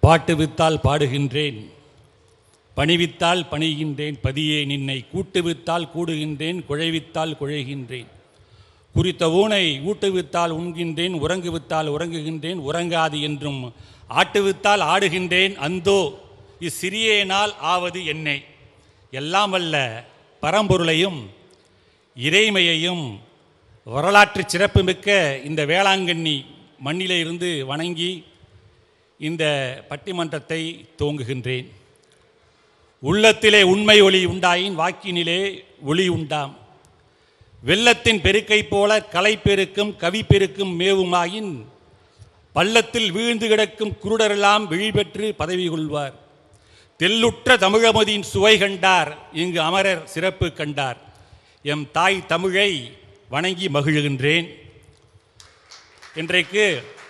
பாட்டு வித்தால் பாடுகின்றேன் பணிவித்தால் பணிகின்றேன் பதியே நின்னை கூட்டுவித்தால் கூடுகின்றேன் குழைவித்தால் குழைகின்றேன் குறித்த ஊனை ஊட்டுவித்தால் உண்கின்றேன் உறங்குவித்தால் உறங்குகின்றேன் உறங்காது என்றும் ஆட்டுவித்தால் ஆடுகின்றேன் அந்தோ இச்சிறியேனால் ஆவது என்னை எல்லாம் வல்ல பரம்பொருளையும் இறைமையையும் வரலாற்று சிறப்புமிக்க இந்த வேளாங்கண்ணி மண்ணிலே இருந்து வணங்கி இந்த பட்டிமன்றத்தை துவங்குகின்றேன் உள்ளத்திலே உண்மை ஒளி உண்டாயின் வாக்கினிலே ஒளி உண்டாம் வெள்ளத்தின் பெருக்கை போல கலை பெருக்கும் கவி பெருக்கும் மேவுமாயின் பள்ளத்தில் வீழ்ந்து கிடக்கும் குருடரெல்லாம் விழிபெற்று பதவி கொள்வார் தெல்லுற்ற தமிழமதியின் சுவை கண்டார் இங்கு அமரர் சிறப்பு கண்டார் எம் தாய் தமிழை வணங்கி மகிழுகின்றேன் இன்றைக்கு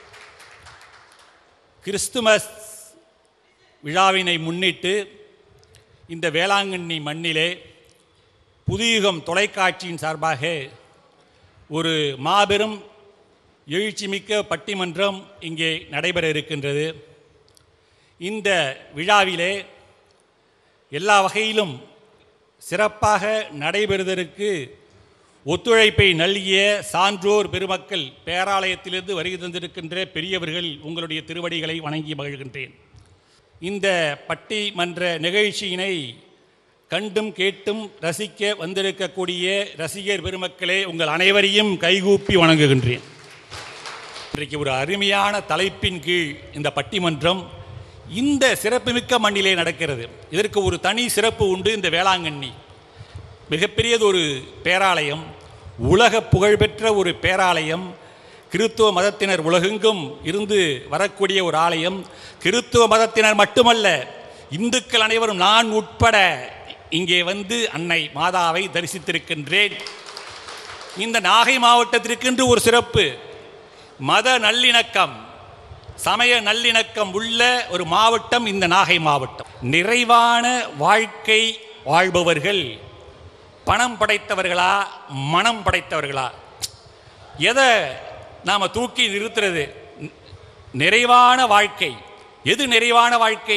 கிறிஸ்துமஸ் விழாவினை முன்னிட்டு இந்த வேளாங்கண்ணி மண்ணிலே புதியுகம் தொலைக்காட்சியின் சார்பாக ஒரு மாபெரும் எழுச்சிமிக்க பட்டிமன்றம் இங்கே நடைபெற இருக்கின்றது இந்த விழாவிலே எல்லா வகையிலும் சிறப்பாக நடைபெறுவதற்கு ஒத்துழைப்பை நல்கிய சான்றோர் பெருமக்கள் பேராலயத்திலிருந்து வருகை தந்திருக்கின்ற பெரியவர்கள் உங்களுடைய திருவடிகளை வணங்கி மகிழ்கின்றேன் இந்த பட்டிமன்ற நிகழ்ச்சியினை கண்டும் கேட்டும் ரசிக்க வந்திருக்கக்கூடிய ரசிகர் பெருமக்களே உங்கள் அனைவரையும் கைகூப்பி வணங்குகின்றேன் இன்றைக்கு ஒரு அருமையான தலைப்பின் கீழ் இந்த பட்டிமன்றம் இந்த சிறப்புமிக்க மண்ணிலே நடக்கிறது இதற்கு ஒரு தனி சிறப்பு உண்டு இந்த வேளாங்கண்ணி மிகப்பெரியது ஒரு பேராலயம் உலக புகழ்பெற்ற ஒரு பேராலயம் கிறித்துவ மதத்தினர் உலகெங்கும் இருந்து வரக்கூடிய ஒரு ஆலயம் கிறித்துவ மதத்தினர் மட்டுமல்ல இந்துக்கள் அனைவரும் நான் உட்பட இங்கே வந்து அன்னை மாதாவை தரிசித்திருக்கின்றேன் இந்த நாகை மாவட்டத்திற்கென்று ஒரு சிறப்பு மத நல்லிணக்கம் சமய நல்லிணக்கம் உள்ள ஒரு மாவட்டம் இந்த நாகை மாவட்டம் நிறைவான வாழ்க்கை வாழ்பவர்கள் பணம் படைத்தவர்களா மனம் படைத்தவர்களா எதை நாம் தூக்கி நிறுத்துறது நி- நிறைவான வாழ்க்கை எது நிறைவான வாழ்க்கை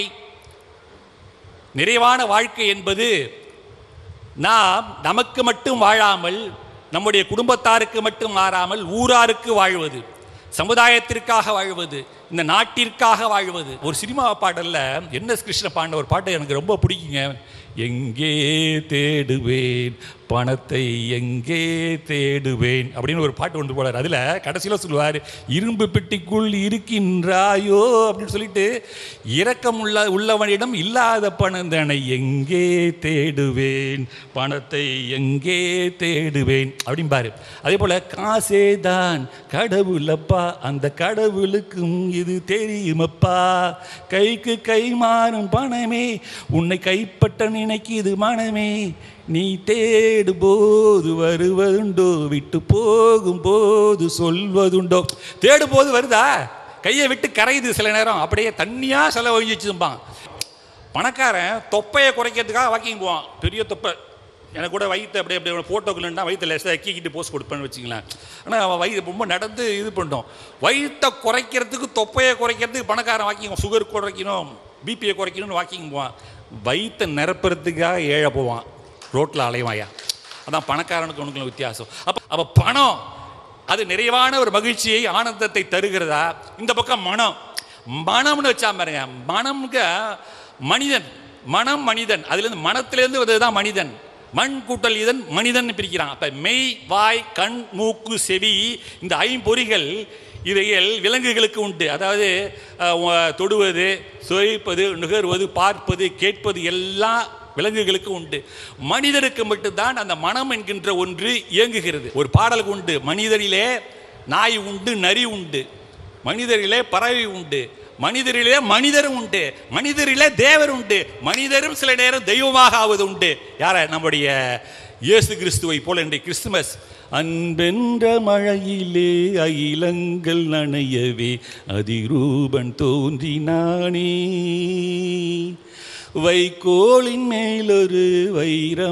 நிறைவான வாழ்க்கை என்பது நாம் நமக்கு மட்டும் வாழாமல் நம்முடைய குடும்பத்தாருக்கு மட்டும் மாறாமல் ஊராருக்கு வாழ்வது சமுதாயத்திற்காக வாழ்வது இந்த நாட்டிற்காக வாழ்வது ஒரு சினிமா பாடல்ல என் எஸ் கிருஷ்ண பாடின ஒரு பாட்டு எனக்கு ரொம்ப பிடிக்குங்க எங்கே தேடுவேன் பணத்தை எங்கே தேடுவேன் அப்படின்னு ஒரு பாட்டு கொண்டு போறார் அதில் கடைசியில் சொல்லுவார் இரும்பு பெட்டிக்குள் இருக்கின்றாயோ அப்படின்னு சொல்லிட்டு இரக்கம் உள்ள உள்ளவனிடம் இல்லாத பணந்தனை எங்கே தேடுவேன் பணத்தை எங்கே தேடுவேன் அப்படிம்பாரு அதே போல் காசே தான் கடவுளப்பா அந்த கடவுளுக்கும் இது தெரியுமப்பா கைக்கு கை மாறும் பணமே உன்னை கைப்பட்ட நினைக்குது மனமே நீ தேடும்போது வருவதுண்டோ விட்டு போகும்போது சொல்வதுண்டோ தேடும்போது வருதா கையை விட்டு கரையுது சில நேரம் அப்படியே தண்ணியாக செலவழிச்சு வச்சுருப்பான் பணக்காரன் தொப்பையை குறைக்கிறதுக்காக வாக்கிங் போவான் பெரிய தொப்பை எனக்கு கூட வயிற்று அப்படியே அப்படியே ஃபோட்டோக்குள்ளா வயிற்று லெஸ்ஸாக கீக்கிட்டு போஸ்ட் கொடுப்பேன்னு வச்சுங்களேன் ஆனால் அவன் வயிறு ரொம்ப நடந்து இது பண்ணிட்டோம் வயிற்றை குறைக்கிறதுக்கு தொப்பையை குறைக்கிறதுக்கு பணக்காரன் வாக்கிங் சுகர் குறைக்கணும் பிபியை குறைக்கணும்னு வாக்கிங் போவான் வயிற்றை நிரப்புறதுக்காக ஏழை போவான் ரோட்டில் அலைவாயா அதான் பணக்காரனுக்கு உனக்கு வித்தியாசம் அப்போ அப்போ பணம் அது நிறைவான ஒரு மகிழ்ச்சியை ஆனந்தத்தை தருகிறதா இந்த பக்கம் மனம் மனம்னு வச்சா பாருங்க மனம்ங்க மனிதன் மனம் மனிதன் அதுலேருந்து மனத்திலேருந்து வந்ததுதான் மனிதன் மண் கூட்டல் இதன் மனிதன் பிரிக்கிறான் அப்ப மெய் வாய் கண் மூக்கு செவி இந்த ஐம்பொறிகள் இவைகள் விலங்குகளுக்கு உண்டு அதாவது அஹ், உ- தொடுவது சுவைப்பது நுகர்வது பார்ப்பது கேட்பது எல்லாம் விலங்குகளுக்கு உண்டு மனிதருக்கு மட்டும்தான் அந்த மனம் என்கின்ற ஒன்று இயங்குகிறது ஒரு பாடலுக்கு உண்டு மனிதரிலே நாய் உண்டு நரி உண்டு மனிதரிலே பறவை உண்டு மனிதரிலே மனிதரும் உண்டு மனிதரிலே தேவர் உண்டு மனிதரும் சில நேரம் தெய்வமாக ஆவது உண்டு யார நம்முடைய இயேசு கிறிஸ்துவை போல இன்றைய கிறிஸ்துமஸ் அன்பென்ற மழையிலே அகிலங்கள் நனையவே அதிரூபன் தோன்றினானே வைக்கோலின் மேலொரு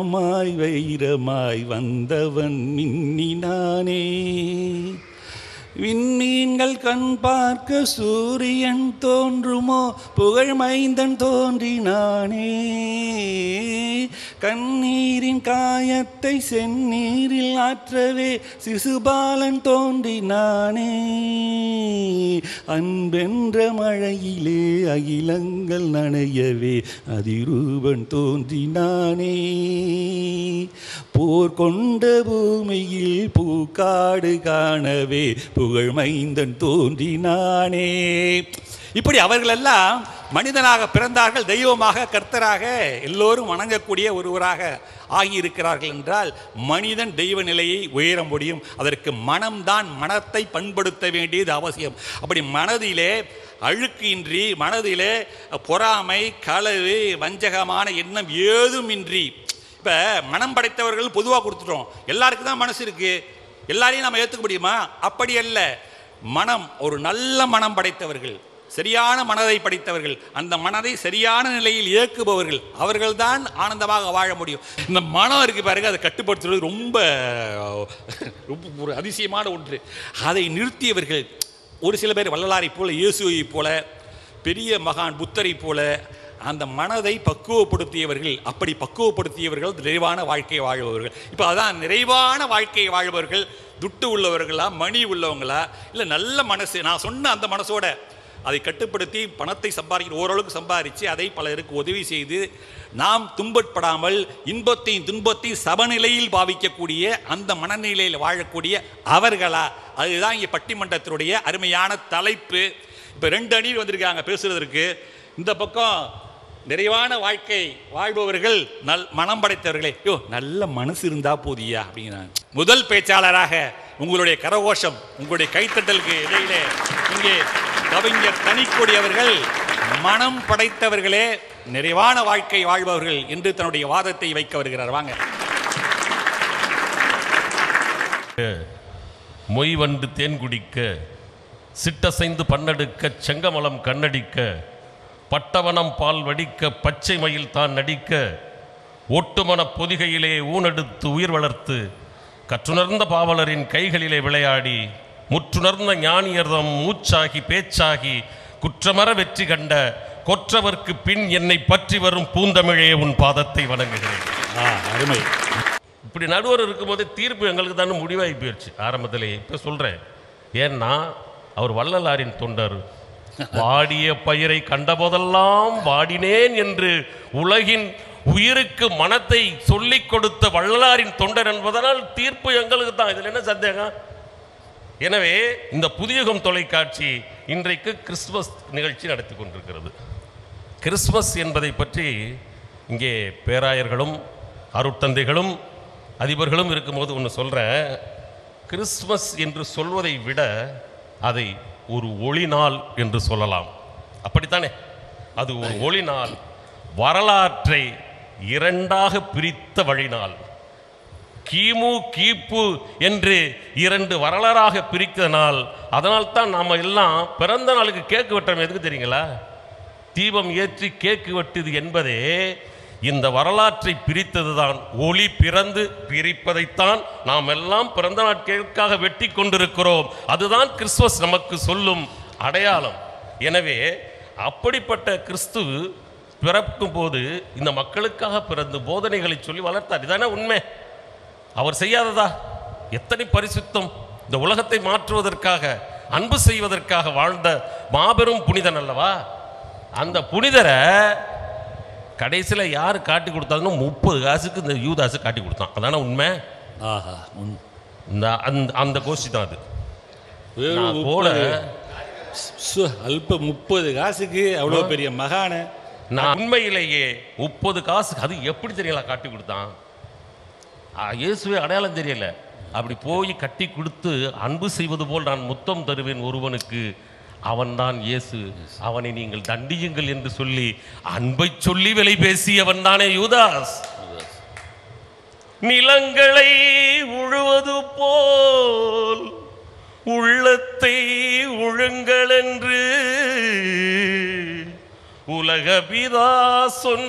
வைரமாய் வைரமாய் வந்தவன் மின்னினானே விண்மீன்கள் கண் பார்க்க சூரியன் தோன்றுமோ புகழ் மைந்தன் தோன்றினானே கண்ணீரின் காயத்தை செந்நீரில் ஆற்றவே சிசுபாலன் தோன்றினானே அன்பென்ற மழையிலே அகிலங்கள் நனையவே அதிரூபன் தோன்றினானே போர் கொண்ட பூமியில் பூக்காடு காணவே புகழ்மைந்தன் தோன்றினானே இப்படி அவர்களெல்லாம் மனிதனாக பிறந்தார்கள் தெய்வமாக கர்த்தராக எல்லோரும் வணங்கக்கூடிய ஒருவராக ஆகியிருக்கிறார்கள் என்றால் மனிதன் தெய்வ நிலையை உயர முடியும் அதற்கு மனம்தான் மனத்தை பண்படுத்த வேண்டியது அவசியம் அப்படி மனதிலே அழுக்கு இன்றி மனதிலே பொறாமை களவு வஞ்சகமான எண்ணம் ஏதுமின்றி இப்போ மனம் படைத்தவர்கள் பொதுவாக கொடுத்துட்டோம் எல்லாருக்கும் தான் மனசு இருக்கு எல்லாரையும் நம்ம ஏற்றுக்க முடியுமா அப்படி அல்ல மனம் ஒரு நல்ல மனம் படைத்தவர்கள் சரியான மனதை படைத்தவர்கள் அந்த மனதை சரியான நிலையில் இயக்குபவர்கள் அவர்கள்தான் ஆனந்தமாக வாழ முடியும் இந்த மனம் இருக்கு பாருங்க அதை கட்டுப்படுத்துறது ரொம்ப ரொம்ப ஒரு அதிசயமான ஒன்று அதை நிறுத்தியவர்கள் ஒரு சில பேர் வள்ளலாரை போல இயேசுவை போல பெரிய மகான் புத்தரை போல அந்த மனதை பக்குவப்படுத்தியவர்கள் அப்படி பக்குவப்படுத்தியவர்கள் நிறைவான வாழ்க்கை வாழ்பவர்கள் இப்போ அதான் நிறைவான வாழ்க்கை வாழ்பவர்கள் துட்டு உள்ளவர்களா மணி உள்ளவங்களா இல்லை நல்ல மனசு நான் சொன்ன அந்த மனசோட அதை கட்டுப்படுத்தி பணத்தை சம்பாதிக்கிற ஓரளவுக்கு சம்பாதிச்சு அதை பலருக்கு உதவி செய்து நாம் துன்பப்படாமல் இன்பத்தையும் துன்பத்தையும் சமநிலையில் பாவிக்கக்கூடிய அந்த மனநிலையில் வாழக்கூடிய அவர்களா அதுதான் இங்கே பட்டிமன்றத்தினுடைய அருமையான தலைப்பு இப்போ ரெண்டு அணியில் வந்திருக்காங்க பேசுறதற்கு இந்த பக்கம் நிறைவான வாழ்க்கை வாழ்பவர்கள் நல் மனம் படைத்தவர்களே யோ நல்ல மனசு இருந்தா போதியா அப்படிங்கிறாங்க முதல் பேச்சாளராக உங்களுடைய கரகோஷம் உங்களுடைய கைத்தட்டலுக்கு இடையிலே இங்கே கவிஞர் தனிக்கொடி அவர்கள் மனம் படைத்தவர்களே நிறைவான வாழ்க்கை வாழ்பவர்கள் என்று தன்னுடைய வாதத்தை வைக்க வருகிறார் வாங்க மொய் வண்டு தேன் குடிக்க சிட்டசைந்து பண்ணெடுக்க செங்கமலம் கண்ணடிக்க பட்டவனம் பால் வடிக்க பச்சை மயில் தான் நடிக்க ஒட்டுமன பொதிகையிலே ஊனெடுத்து உயிர் வளர்த்து கற்றுணர்ந்த பாவலரின் கைகளிலே விளையாடி முற்றுணர்ந்த ஞானியர்தம் மூச்சாகி பேச்சாகி குற்றமற வெற்றி கண்ட கொற்றவர்க்கு பின் என்னை பற்றி வரும் பூந்தமிழே உன் பாதத்தை வணங்குகிறேன் ஆ அருமை இப்படி நடுவர் இருக்கும்போது தீர்ப்பு எங்களுக்கு தானே முடிவாகி போயிடுச்சு ஆரம்பத்திலே இப்போ சொல்கிறேன் ஏன்னா அவர் வள்ளலாரின் தொண்டர் வாடிய பயிரை கண்டபோதெல்லாம் வாடினேன் என்று உலகின் உயிருக்கு மனத்தை சொல்லிக் கொடுத்த வள்ளலாரின் தொண்டர் என்பதனால் தீர்ப்பு எங்களுக்கு தான் இதில் என்ன சந்தேகம் எனவே இந்த புதியகம் தொலைக்காட்சி இன்றைக்கு கிறிஸ்துமஸ் நிகழ்ச்சி நடத்தி கொண்டிருக்கிறது கிறிஸ்மஸ் என்பதை பற்றி இங்கே பேராயர்களும் அருட்தந்தைகளும் அதிபர்களும் இருக்கும்போது ஒன்று சொல்கிறேன் கிறிஸ்மஸ் என்று சொல்வதை விட அதை ஒரு ஒளி நாள் என்று சொல்லலாம் அப்படித்தானே அது ஒரு ஒளி நாள் வரலாற்றை இரண்டாக பிரித்த வழிநாள் கிமு கீப்பு என்று இரண்டு வரலாறாக பிரிக்கிற நாள் அதனால் தான் நாம் எல்லாம் பிறந்த நாளுக்கு கேக்கு வெட்டுறோம் எதுக்கு தெரியுங்களா தீபம் ஏற்றி கேக்கு வெட்டுது என்பதே இந்த வரலாற்றை பிரித்ததுதான் ஒளி பிறந்து பிரிப்பதைத்தான் நாம் எல்லாம் பிறந்த நாள் கேக்காக வெட்டி கொண்டிருக்கிறோம் அதுதான் கிறிஸ்துவஸ் நமக்கு சொல்லும் அடையாளம் எனவே அப்படிப்பட்ட கிறிஸ்து பிறக்கும் போது இந்த மக்களுக்காக பிறந்து போதனைகளை சொல்லி வளர்த்தார் இதானே உண்மை அவர் செய்யாததா எத்தனை பரிசுத்தம் இந்த உலகத்தை மாற்றுவதற்காக அன்பு செய்வதற்காக வாழ்ந்த மாபெரும் புனிதன் அல்லவா அந்த புனிதரை கடைசியில் யார் காட்டி கொடுத்தாங்கன்னு முப்பது காசுக்கு இந்த யூதாசு காட்டி கொடுத்தான் அதானே உண்மை ஆஹா உன் இந்த அந்த அந்த கோஷ்டி தான் அது வெறும் நான் போல முப்பது சு, அல்ப முப்பது காசுக்கு அவ்வளோ பெரிய மகான நான் உண்மையிலேயே முப்பது காசு அது எப்படி தெரியல காட்டி கொடுத்தான் ஆ, இயேசுவே அடையாளம் தெரியல அப்படி போய் கட்டி கொடுத்து அன்பு செய்வது போல் நான் முத்தம் தருவேன் ஒருவனுக்கு அவன்தான் இயேசு அவனை நீங்கள் தண்டியுங்கள் என்று சொல்லி அன்பை சொல்லி விலை பேசியவன் தானே யூதாஸ் நிலங்களை உழுவது போல் உள்ளத்தை உழுங்கள் என்று உலகபிதா சொன்ன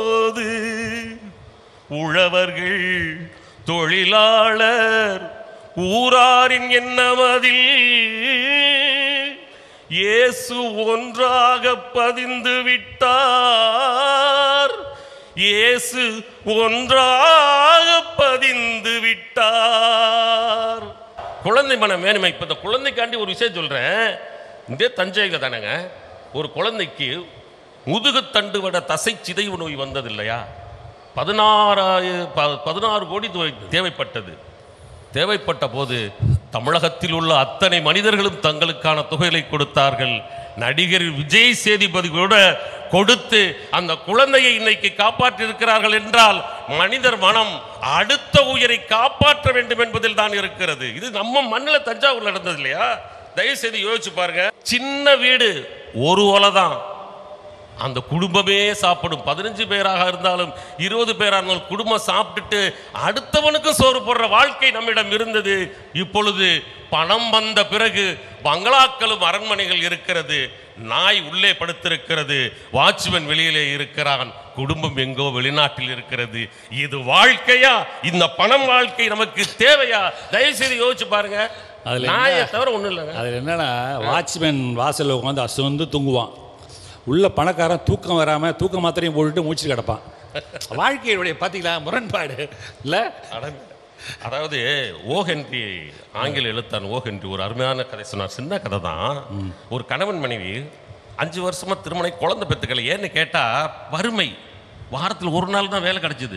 போது உழவர்கள் தொழிலாளர் ஊராரின் எண்ணமதில் இயேசு ஒன்றாக பதிந்து விட்டார் இயேசு ஒன்றாக பதிந்து விட்டார் குழந்தை மனம் வேணுமே இப்ப இந்த குழந்தைக்காண்டி ஒரு விஷயம் சொல்றேன் இதே தஞ்சையில தானேங்க ஒரு குழந்தைக்கு முதுகுத்தண்டு வட தசை சிதைவு நோய் வந்தது இல்லையா பதினாறாயிர ப- பதினாறு கோடி தோ- தேவைப்பட்டது தேவைப்பட்ட போது தமிழகத்தில் உள்ள அத்தனை மனிதர்களும் தங்களுக்கான தொகைகளை கொடுத்தார்கள் நடிகர் விஜய் சேதுபதி கூட கொடுத்து அந்த குழந்தையை இன்னைக்கு காப்பாற்றியிருக்கிறார்கள் என்றால் மனிதர் மனம் அடுத்த உயிரை காப்பாற்ற வேண்டும் என்பதில் தான் இருக்கிறது இது நம்ம மண்ணில் தஞ்சாவூர்ல நடந்தது இல்லையா தயவு செய்து யோசிச்சு பாருங்க சின்ன வீடு ஒரு ஒலை தான் அந்த குடும்பமே சாப்பிடும் பதினஞ்சு பேராக இருந்தாலும் இருபது பேராக இருந்தாலும் குடும்பம் சாப்பிட்டுட்டு அடுத்தவனுக்கு சோறு போடுற வாழ்க்கை நம்மிடம் இருந்தது இப்பொழுது பணம் வந்த பிறகு பங்களாக்களும் அரண்மனைகள் இருக்கிறது நாய் உள்ளே படுத்திருக்கிறது வாட்ச்மேன் வெளியிலே இருக்கிறான் குடும்பம் எங்கோ வெளிநாட்டில் இருக்கிறது இது வாழ்க்கையா இந்த பணம் வாழ்க்கை நமக்கு தேவையா தயவு செய்து யோசிச்சு பாருங்க அதுல நாயை என்ன- தவிர ஒண்ணும் இல்லைங்க அதில் என்னன்னா வாட்ச்மேன் வாசலில் உட்காந்து அசுந்து தூங்குவான் உள்ள பணக்காரன் தூக்கம் வராமல் தூக்க மாத்திரையும் போட்டுட்டு மூச்சு கிடப்பான் வாழ்க்கையுடைய பார்த்தீங்களா முரண்பாடு இல்லை அட- அதாவது ஓஹென்றி ஆங்கில எழுத்தான் ஓஹென்றி ஒரு அருமையான கதை சொன்னார் சின்ன கதை தான் ஒரு கணவன் மனைவி அஞ்சு வருஷமா திருமணை குழந்தை பெற்றுக்கல ஏன்னு கேட்டா வறுமை வாரத்தில் ஒரு நாள் தான் வேலை கிடைச்சிது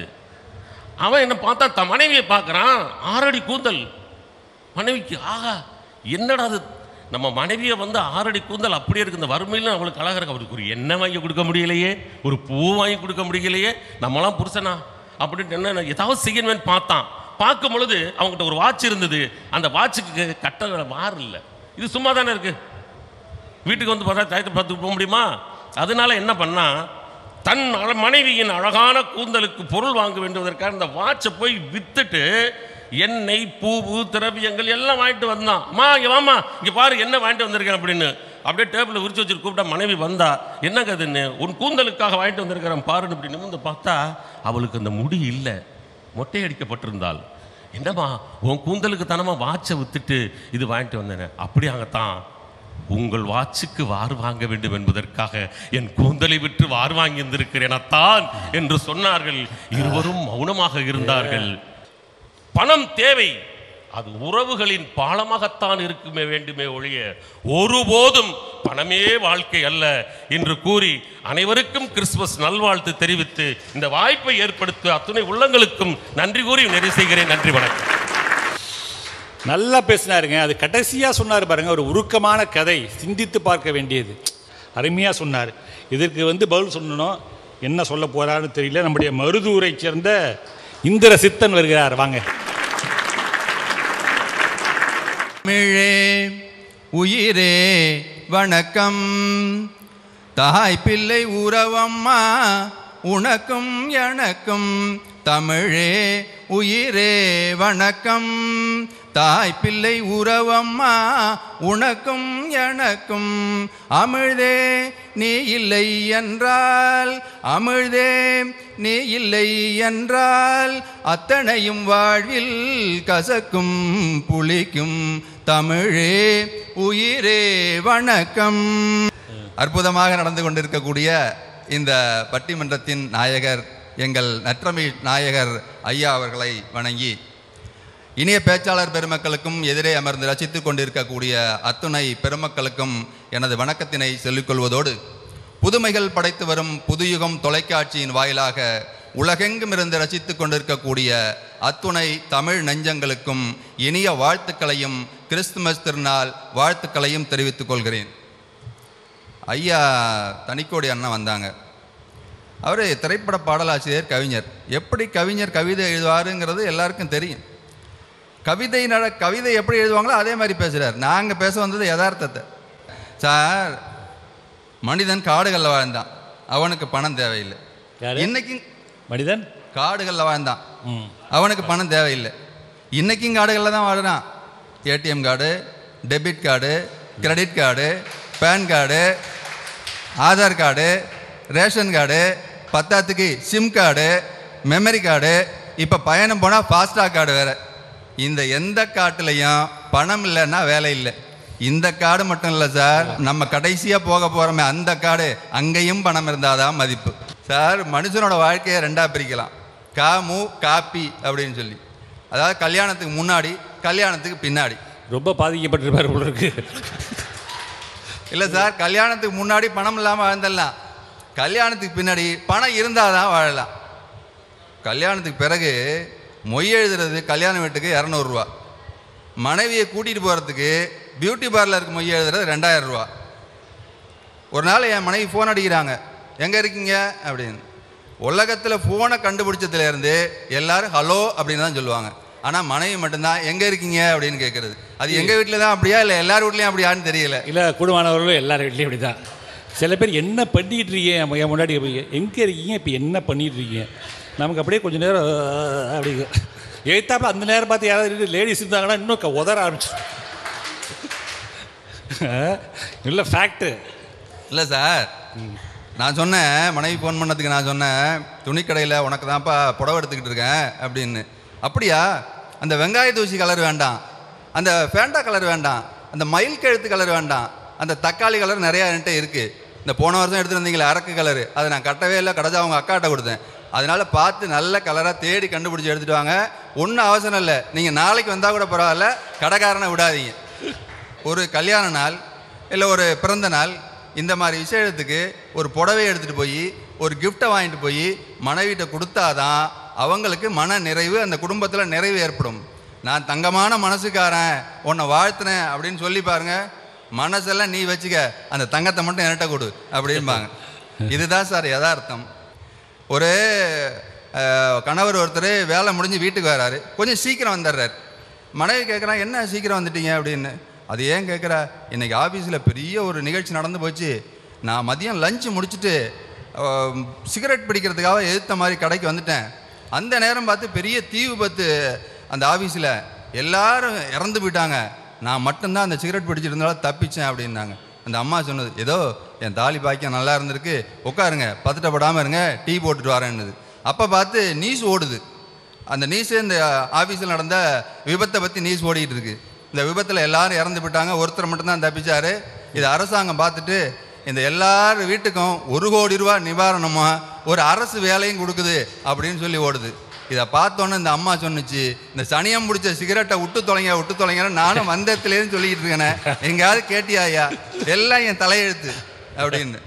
அவன் என்ன பார்த்தா தன் மனைவியை பார்க்கறான் ஆறடி கூந்தல் மனைவிக்கு ஆகா என்னடா அது நம்ம மனைவியை வந்து ஆறடி கூந்தல் அப்படியே இருக்கு இந்த வறுமையில அவளுக்கு அழகா இருக்கு அவருக்கு ஒரு எண்ணெய் வாங்கி கொடுக்க முடியலையே ஒரு பூ வாங்கி கொடுக்க முடியலையே நம்மளாம் புருஷனா அப்படின்ட்டு என்ன ஏதாவது செய்யணும்னு பார்த்தான் பார்க்கும் பொழுது அவங்ககிட்ட ஒரு வாட்ச் இருந்தது அந்த வாட்சுக்கு கட்ட வார் இல்லை இது சும்மா தானே இருக்கு வீட்டுக்கு வந்து பார்த்தா டயத்தை பார்த்து போக முடியுமா அதனால என்ன பண்ணா தன் அழ- மனைவியின் அழகான கூந்தலுக்கு பொருள் வாங்க வேண்டுவதற்காக இந்த வாட்சை போய் வித்துட்டு எண்ணெய் பூவு திரவியங்கள் எல்லாம் வாங்கிட்டு வந்தான் அம்மா இங்க வாம்மா இங்க பாரு என்ன வாங்கிட்டு வந்திருக்கேன் அப்படின்னு அப்படியே டேபிளில் விரிச்சு வச்சுட்டு கூப்பிட்டா மனைவி வந்தா என்னங்க அதுன்னு உன் கூந்தலுக்காக வாங்கிட்டு வந்திருக்கிறேன் பாருன்னு இப்படி நிமிர்ந்து பார்த்தா அவளுக்கு அந்த முடி இல்லை மொட்டை அடிக்கப்பட்டிருந்தாள் என்னம்மா உன் கூந்தலுக்கு தானம்மா வாட்சை வித்துட்டு இது வாங்கிட்டு வந்தேன் அப்படியாகத்தான் உங்கள் வாட்சுக்கு வார் வாங்க வேண்டும் என்பதற்காக என் கூந்தலை விற்று வார் வாங்கி இருந்திருக்கிறேனத்தான் என்று சொன்னார்கள் இருவரும் மௌனமாக இருந்தார்கள் பணம் தேவை அது உறவுகளின் பாலமாகத்தான் இருக்குமே வேண்டுமே ஒழிய ஒருபோதும் பணமே வாழ்க்கை அல்ல என்று கூறி அனைவருக்கும் கிறிஸ்துமஸ் நல்வாழ்த்து தெரிவித்து இந்த வாய்ப்பை ஏற்படுத்த அத்துணை உள்ளங்களுக்கும் நன்றி கூறி நிறைவு செய்கிறேன் நன்றி வணக்கம் நல்லா பேசினாருங்க அது கடைசியாக சொன்னார் பாருங்க ஒரு உருக்கமான கதை சிந்தித்து பார்க்க வேண்டியது அருமையாக சொன்னார் இதற்கு வந்து பதில் சொல்லணும் என்ன சொல்ல போறான்னு தெரியல நம்முடைய மருதூரை சேர்ந்த இந்திர சித்தன் வருகிறார் வாங்க தமிழே உயிரே வணக்கம் தாய் பிள்ளை உறவம்மா உனக்கும் எனக்கும் தமிழே உயிரே வணக்கம் தாய் பிள்ளை உறவம்மா உனக்கும் எனக்கும் அமிழ்தே நீ இல்லை என்றால் அமிழ்தே நீ இல்லை என்றால் அத்தனையும் வாழ்வில் கசக்கும் புளிக்கும் தமிழே உயிரே வணக்கம் அற்புதமாக நடந்து கொண்டிருக்கக்கூடிய இந்த பட்டிமன்றத்தின் நாயகர் எங்கள் நற்றமிழ் நாயகர் ஐயா அவர்களை வணங்கி இனிய பேச்சாளர் பெருமக்களுக்கும் எதிரே அமர்ந்து ரசித்துக் கொண்டிருக்கக்கூடிய அத்துணை பெருமக்களுக்கும் எனது வணக்கத்தினை சொல்லிக்கொள்வதோடு புதுமைகள் படைத்து வரும் புதுயுகம் தொலைக்காட்சியின் வாயிலாக உலகெங்கும் இருந்து ரசித்துக் கொண்டிருக்கக்கூடிய அத்துணை தமிழ் நெஞ்சங்களுக்கும் இனிய வாழ்த்துக்களையும் கிறிஸ்துமஸ் திருநாள் வாழ்த்துக்களையும் தெரிவித்துக் கொள்கிறேன் ஐயா தனிக்கோடி அண்ணன் வந்தாங்க அவர் திரைப்பட பாடலாசிரியர் கவிஞர் எப்படி கவிஞர் கவிதை எழுதுவாருங்கிறது எல்லாருக்கும் தெரியும் கவிதை நட கவிதை எப்படி எழுதுவாங்களோ அதே மாதிரி பேசுகிறார் நாங்கள் பேச வந்தது யதார்த்தத்தை சார் மனிதன் காடுகளில் வாழ்ந்தான் அவனுக்கு பணம் தேவையில்லை யாரு? இன்னைக்கும் மனிதன் காடுகளில் வாழ்ந்தான் ம் அவனுக்கு பணம் தேவையில்லை இன்னைக்கும் கார்டுகளில் தான் வாடுறான் ATM card debit card credit card PAN card Aadhaar card ration card பத்தாத்துக்கு சிம் கார்டு மெமரி கார்டு இப்போ பயணம் போனால் ஃபாஸ்டாக் கார்டு வேறு இந்த எந்த காட்டுலையும் பணம் இல்லைன்னா வேலை இல்லை இந்த காடு மட்டும் இல்லை சார் நம்ம கடைசியாக போக போகிறோமே அந்த காடு அங்கேயும் பணம் இருந்தாதான் மதிப்பு சார் மனுஷனோட வாழ்க்கையை ரெண்டாக பிரிக்கலாம் கா மு காப்பி அப்படின்னு சொல்லி அதாவது கல்யாணத்துக்கு முன்னாடி கல்யாணத்துக்கு பின்னாடி ரொம்ப பாதிக்கப்பட்டிருப்பார் போல இருக்கு இல்லை சார் கல்யாணத்துக்கு முன்னாடி பணம் இல்லாமல் வாழ்ந்துடலாம் கல்யாணத்துக்கு பின்னாடி பணம் இருந்தால் தான் வாழலாம் கல்யாணத்துக்கு பிறகு மொய் எழுதுறது கல்யாண வீட்டுக்கு இரநூறுவா மனைவியை கூட்டிகிட்டு போகிறதுக்கு பியூட்டி பார்லருக்கு மொய் எழுதுறது ரெண்டாயிரம் ரூபா ஒரு நாள் என் மனைவி ஃபோன் அடிக்கிறாங்க எங்கே இருக்கீங்க அப்படின்னு உலகத்தில் ஃபோனை கண்டுபிடிச்சதுலேருந்து எல்லாரும் ஹலோ அப்படின்னு தான் சொல்லுவாங்க ஆனால் மனைவி மட்டும்தான் எங்கே இருக்கீங்க அப்படின்னு கேட்குறது அது எங்கள் வீட்டில் தான் அப்படியா இல்லை எல்லார் வீட்லேயும் அப்படியான்னு தெரியல இல்லை குடும்பமானவர்களும் எல்லார் வீட்லேயும் இப்படி தான் சில பேர் என்ன பண்ணிட்டு இருக்கீங்க நம்ம என் முன்னாடி எங்கே இருக்கீங்க இப்போ என்ன பண்ணிட்டு இருக்கீங்க நமக்கு அப்படியே கொஞ்சம் நேரம் அஹ், அப்படி எழுத்தாப்புல அந்த நேரம் பார்த்து யாராவது லேடிஸ் இருந்தாங்கன்னா இன்னும் க- உதற ஆரம்பிச்சு இல்லை ஃபேக்ட்டு இல்லை சார் நான் சொன்னேன் மனைவி ஃபோன் பண்ணதுக்கு நான் சொன்னேன் துணிக்கடையில் உனக்கு தான்ப்பா புடவை எடுத்துக்கிட்டு இருக்கேன் அப்படின்னு அப்படியா அந்த வெங்காய தூசி கலர் வேண்டாம் அந்த ஃபேண்டா கலர் வேண்டாம் அந்த மயில் கழுத்து கலர் வேண்டாம் அந்த தக்காளி கலர் நிறையா என்கிட்ட இருக்குது இந்த போன வருஷம் எடுத்துட்டு வந்தீங்களே அரக்கு கலரு அதை நான் கட்டவே இல்லை கடைசி அவங்க அக்காட்ட கொடுத்தேன் அதனால பார்த்து நல்ல கலராக தேடி கண்டுபிடிச்சி எடுத்துட்டு வாங்க ஒன்றும் அவசரம் இல்லை நீங்கள் நாளைக்கு வந்தால் கூட பரவாயில்ல கடைக்காரனை விடாதீங்க ஒரு கல்யாண நாள் இல்லை ஒரு பிறந்த நாள் இந்த மாதிரி விஷயத்துக்கு ஒரு புடவையை எடுத்துகிட்டு போய் ஒரு கிஃப்டை வாங்கிட்டு போய் மனைவிட்ட கொடுத்தாதான் அவங்களுக்கு மன நிறைவு அந்த குடும்பத்தில் நிறைவு ஏற்படும் நான் தங்கமான மனசுக்காரன் உன்னை வாழ்த்துனேன் அப்படின்னு சொல்லி பாருங்க மனசெல்லாம் நீ வச்சுக்க அந்த தங்கத்தை மட்டும் என்கிட்ட கொடு அப்படிம்பாங்க இதுதான் சார் யதார்த்தம் ஒரு அஹ், கணவர் ஒருத்தர் வேலை முடிஞ்சு வீட்டுக்கு வராரு கொஞ்சம் சீக்கிரம் வந்துடுறாரு மனைவி கேட்குறான் என்ன சீக்கிரம் வந்துட்டீங்க அப்படின்னு அது ஏன் கேட்குறா இன்னைக்கு ஆஃபீஸில் பெரிய ஒரு நிகழ்ச்சி நடந்து போச்சு நான் மதியம் லஞ்சு முடிச்சுட்டு அஹ், சிகரெட் பிடிக்கிறதுக்காக எதிர்த்த மாதிரி கடைக்கு வந்துட்டேன் அந்த நேரம் பார்த்து பெரிய தீ விபத்து அந்த ஆஃபீஸில் எல்லாரும் இறந்து போயிட்டாங்க நான் மட்டும்தான் அந்த சிகரெட் பிடிச்சிட்டு இருந்தாலும் தப்பிச்சேன் அப்படின்னாங்க அந்த அம்மா சொன்னது ஏதோ என் தாலி பாக்கியம் நல்லா இருந்திருக்கு உட்காருங்க பதட்டப்படாமல் இருங்க டீ போட்டுட்டு வரேன்னுது அப்போ பார்த்து நியூஸ் ஓடுது அந்த நியூஸ் இந்த ஆஃபீஸில் நடந்த விபத்தை பற்றி நியூஸ் ஓடிட்டு இருக்கு இந்த விபத்தில் எல்லாரும் இறந்து போயிட்டாங்க ஒருத்தர் மட்டும்தான் தப்பிச்சாரு இது அரசாங்கம் பார்த்துட்டு இந்த எல்லார் வீட்டுக்கும் ஒரு கோடி ரூபா நிவாரணமா ஒரு அரசு வேலையும் கொடுக்குது அப்படின்னு சொல்லி ஓடுது இதை பார்த்தோன்னே இந்த அம்மா சொன்னுச்சு இந்த சனியம் பிடிச்ச சிகரெட்டை விட்டு தொலைங்க விட்டு தொலைங்கன்னு நானும் வந்தத்துலேருந்து சொல்லிக்கிட்டு இருக்கேனே எங்கேயாவது கேட்டியா ஐயா எல்லாம் என் தலையெழுத்து அப்படின்னு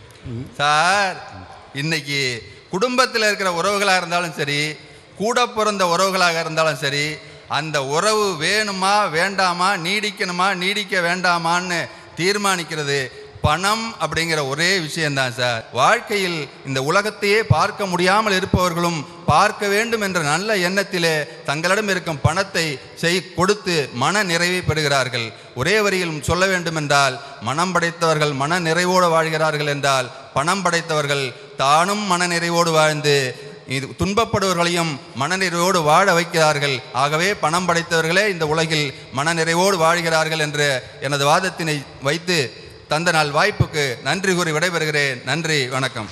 சார் இன்னைக்கு குடும்பத்தில் இருக்கிற உறவுகளாக இருந்தாலும் சரி கூட பிறந்த உறவுகளாக இருந்தாலும் சரி அந்த உறவு வேணுமா வேண்டாமா நீடிக்கணுமா நீடிக்க வேண்டாமான்னு தீர்மானிக்கிறது பணம் அப்படிங்கிற ஒரே விஷயம்தான் சார் வாழ்க்கையில் இந்த உலகத்தையே பார்க்க முடியாமல் இருப்பவர்களும் பார்க்க வேண்டும் என்ற நல்ல எண்ணத்திலே தங்களிடம் இருக்கும் பணத்தை செய் கொடுத்து மன நிறைவை பெறுகிறார்கள் ஒரே வரியில் சொல்ல வேண்டும் என்றால் மனம் படைத்தவர்கள் மன நிறைவோடு வாழ்கிறார்கள் என்றால் பணம் படைத்தவர்கள் தானும் மன நிறைவோடு வாழ்ந்து இது துன்பப்படுவர்களையும் மனநிறைவோடு வாழ வைக்கிறார்கள் ஆகவே பணம் படைத்தவர்களே இந்த உலகில் மனநிறைவோடு வாழ்கிறார்கள் என்ற எனது வாதத்தினை வைத்து தந்த நாள் வாய்ப்புக்கு நன்றி கூறி விடைபெறுகிறேன் நன்றி வணக்கம்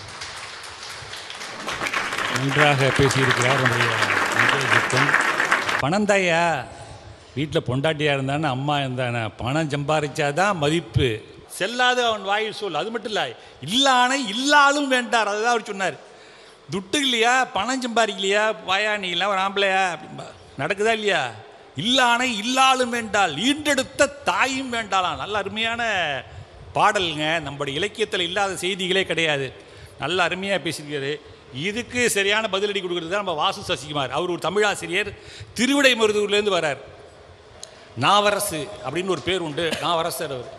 நன்றாக பேசியிருக்கிறார் நம்முடைய விஜயகுப்தன் பணம் தாயா வீட்டில் பொண்டாட்டியாக இருந்தானே அம்மா இருந்தானே பணம் சம்பாதிச்சாதான் மதிப்பு செல்லாது அவன் வாயில் சொல் அது மட்டும் இல்லை இல்லானை இல்லாலும் வேண்டார் அதுதான் அவர் சொன்னார் துட்டு இல்லையா பணம் சம்பாதிக்கலையா வாயா நீ இல்லை ஒரு ஆம்பளையா அப்படின்பா நடக்குதா இல்லையா இல்லானை இல்லாலும் வேண்டால் ஈண்டெடுத்த தாயும் வேண்டாலாம் நல்ல அருமையான பாடலுங்க நம்முடைய இலக்கியத்தில் இல்லாத செய்திகளே கிடையாது நல்ல அருமையாக பேசியிருக்காரு இதுக்கு சரியான பதிலடி கொடுக்குறது தான் நம்ம வாசு சசிகுமார் அவர் ஒரு தமிழாசிரியர் திருவிடை மருதூர்லேருந்து வரார் நாவரசு அப்படின்னு ஒரு பேர் உண்டு நாவரசர் அவர்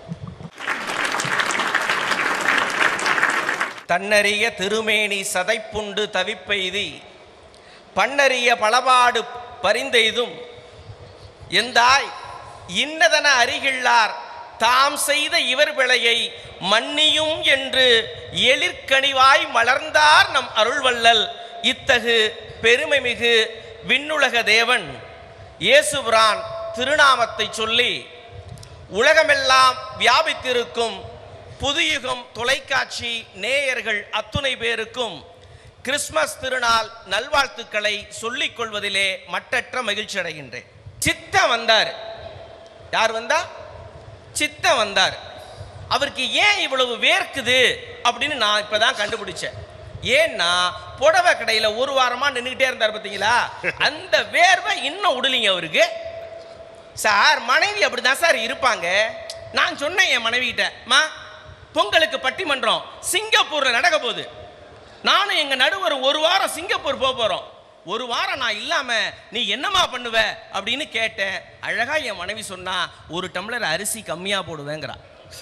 தன்னறிய திருமேனி சதைப்புண்டு தவிப்பெய்தி பண்ணறிய பலபாடு பரிந்தெய்தும் எந்தாய் இன்னதன அறிகிள்ளார் தாம் செய்த இவர் பிழையை மன்னியும் என்று எழிற்கனிவாய் மலர்ந்தார் நம் அருள்வள்ளல் இத்தகு பெருமை மிகு விண்ணுலக தேவன் இயேசுபிரான் திருநாமத்தை சொல்லி உலகமெல்லாம் வியாபித்திருக்கும் புதுயுகம் தொலைக்காட்சி நேயர்கள் அத்துணை பேருக்கும் கிறிஸ்மஸ் திருநாள் நல்வாழ்த்துக்களை சொல்லிக் கொள்வதிலே மட்டற்ற மகிழ்ச்சி அடைகின்றேன் சித்தன் வந்தார் யார் வந்தா சித்தன் வந்தார் அவருக்கு ஏன் இவ்வளவு வேர்க்குது அப்படின்னு நான் இப்பதான் கண்டுபிடிச்சேன் ஏன்னா புடவை கடையில ஒரு வாரமா நின்றுகிட்டே இருந்தார் பார்த்தீங்களா அந்த வேர்வை இன்னும் விடலிங்க அவருக்கு சார் மனைவி அப்படிதான் சார் இருப்பாங்க நான் சொன்னேன் என் மனைவிகிட்ட மா பொங்கலுக்கு பட்டிமன்றம் சிங்கப்பூர்ல நடக்க போகுது நானும் எங்க நடுவர் ஒரு வாரம் சிங்கப்பூர் போக போறோம் ஒரு வாரம் நான் இல்லாம நீ என்னம்மா பண்ணுவ அப்படின்னு கேட்டேன் அழகா என் மனைவி சொன்னா ஒரு டம்ளர் அரிசி கம்மியா போடுவேங்கிறா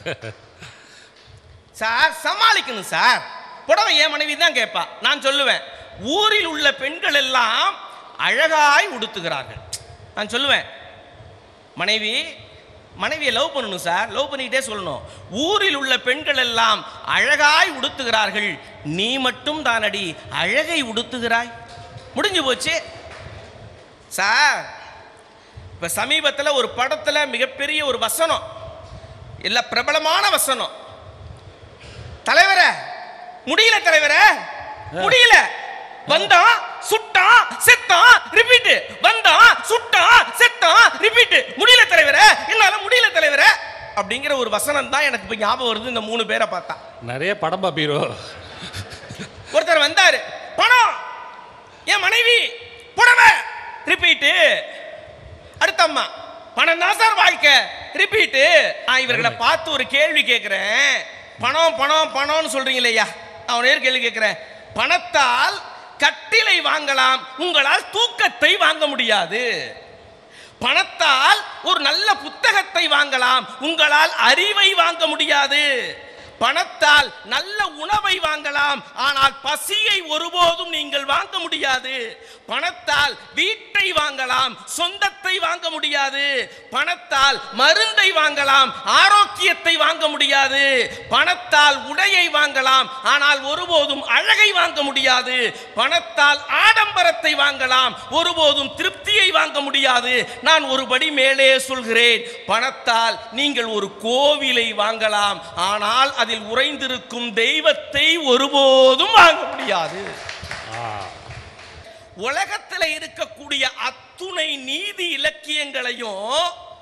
சார் சமாளிக்கணும் சார் புடவை என் மனைவி தான் கேட்பா நான் சொல்லுவேன் ஊரில் உள்ள பெண்கள் எல்லாம் அழகாய் உடுத்துகிறார்கள் நான் சொல்லுவேன் மனைவி மனைவியை லவ் பண்ணணும் சார் லவ் பண்ணிக்கிட்டே சொல்லணும் ஊரில் உள்ள பெண்கள் எல்லாம் அழகாய் உடுத்துகிறார்கள் நீ மட்டும் தானடி அழகை உடுத்துகிறாய் முடிஞ்சு போச்சு சார் இப்ப சமீபத்தில் ஒரு படத்துல மிகப்பெரிய ஒரு வசனம் இல்ல பிரபலமான வசனம் தலைவரே முடியல தலைவரே முடியல வந்தான் சுட்டான் செத்தான் ரிப்பீட் வந்தான் சுட்டான் செத்தான் ரிப்பீட் முடியல தலைவரே என்னால முடியல தலைவரே அப்படிங்கிற ஒரு வசனம் தான் எனக்கு இப்ப ஞாபகம் வருது இந்த மூணு பேரை பார்த்தா நிறைய படம் பாப்பீரோ ஒருத்தர் வந்தாரு பணம் என் மனைவி புடவை ரிப்பீட்டு அடுத்த அம்மா பணம் தான் சார் வாழ்க்கை ரிப்பீட்டு நான் இவர்களை பார்த்து ஒரு கேள்வி கேட்கிறேன் பணம் பணம் பணம்னு சொல்றீங்களே ஐயா நான் ஒரே ஒரு கேள்வி கேட்கிறேன் பணத்தால் கட்டிலை வாங்கலாம் உங்களால் தூக்கத்தை வாங்க முடியாது பணத்தால் ஒரு நல்ல புத்தகத்தை வாங்கலாம் உங்களால் அறிவை வாங்க முடியாது பணத்தால் நல்ல உணவை வாங்கலாம் ஆனால் பசியை ஒருபோதும் நீங்கள் வாங்க முடியாது பணத்தால் வீட்டை வாங்கலாம் சொந்தத்தை வாங்க முடியாது பணத்தால் மருந்தை வாங்கலாம் ஆரோக்கியத்தை வாங்க முடியாது பணத்தால் உடையை வாங்கலாம் ஆனால் ஒருபோதும் அழகை வாங்க முடியாது பணத்தால் ஆடம்பரத்தை வாங்கலாம் ஒருபோதும் திருப்தியை வாங்க முடியாது நான் ஒரு படி மேலே சொல்கிறேன் பணத்தால் நீங்கள் ஒரு கோவிலை வாங்கலாம் ஆனால் அதில் உறைந்திருக்கும் தெய்வத்தை ஒருபோதும் வாங்க முடியாது உலகத்தில் இருக்கக்கூடிய அத்துணை நீதி இலக்கியங்களையும்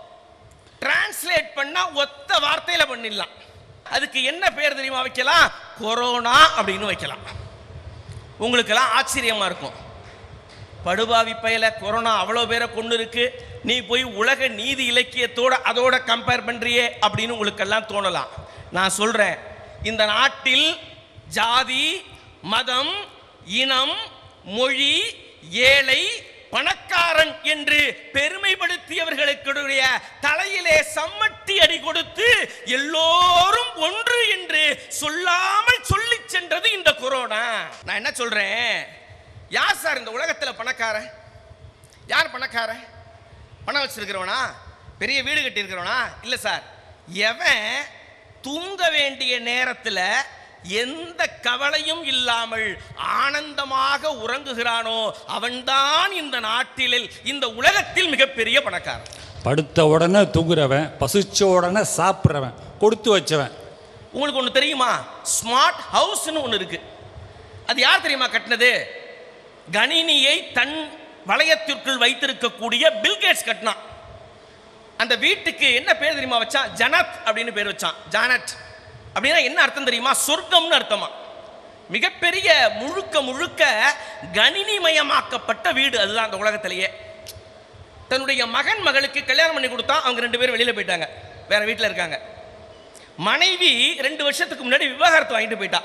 டிரான்ஸ்லேட் பண்ணா ஒத்த வார்த்தையில பண்ணிடலாம் அதுக்கு என்ன பேர் தெரியுமா வைக்கலாம் கொரோனா அப்படின்னு வைக்கலாம் உங்களுக்கெல்லாம் ஆச்சரியமா இருக்கும் படுபாவி பயல கொரோனா அவ்வளோ பேரை கொண்டு இருக்கு நீ போய் உலக நீதி இலக்கியத்தோட அதோட கம்பேர் பண்றியே அப்படின்னு உங்களுக்கெல்லாம் தோணலாம் நான் சொல்றேன் இந்த நாட்டில் ஜாதி மதம் இனம் மொழி ஏழை பணக்காரன் என்று பெருமைப்படுத்தியவர்களுடைய தலையிலே சம்மட்டி அடி கொடுத்து எல்லோரும் ஒன்று என்று சொல்லாமல் சொல்லி சென்றது இந்த கொரோனா நான் என்ன சொல்றேன் யார் சார் இந்த உலகத்தில் பணக்காரன் யார் பணக்காரன் பணம் வச்சிருக்கிறவனா பெரிய வீடு கட்டியிருக்கிறவனா இல்லை சார் எவன் தூங்க வேண்டிய நேரத்தில் எந்த கவலையும் இல்லாமல் ஆனந்தமாக உறங்குகிறானோ அவன்தான் இந்த நாட்டில் இந்த உலகத்தில் மிகப்பெரிய பணக்காரன் படுத்த உடனே தூங்குறவன் பசிச்ச உடனே சாப்பிட்றவன் கொடுத்து வச்சவன் உங்களுக்கு ஒன்று தெரியுமா ஸ்மார்ட் ஹவுஸ்னு ஒன்று இருக்கு அது யார் தெரியுமா கட்டினது கணினியை தன் வளையத்திற்குள் வைத்திருக்கக்கூடிய பில்கேட்ஸ் கட்டினான் அந்த வீட்டுக்கு என்ன பேர் தெரியுமா வச்சான் ஜனத் அப்படின்னு பேர் வச்சான் ஜானட் அப்படின்னா என்ன அர்த்தம் தெரியுமா சொர்க்கம்னு அர்த்தமா மிகப்பெரிய முழுக்க முழுக்க கணினிமயமாக்கப்பட்ட வீடு அதுதான் அந்த உலகத்திலேயே தன்னுடைய மகன் மகளுக்கு கல்யாணம் பண்ணி கொடுத்தான் அவங்க ரெண்டு பேரும் வெளியில போயிட்டாங்க வேற வீட்டில் இருக்காங்க மனைவி ரெண்டு வருஷத்துக்கு முன்னாடி விவாகரத்து வாங்கிட்டு போயிட்டான்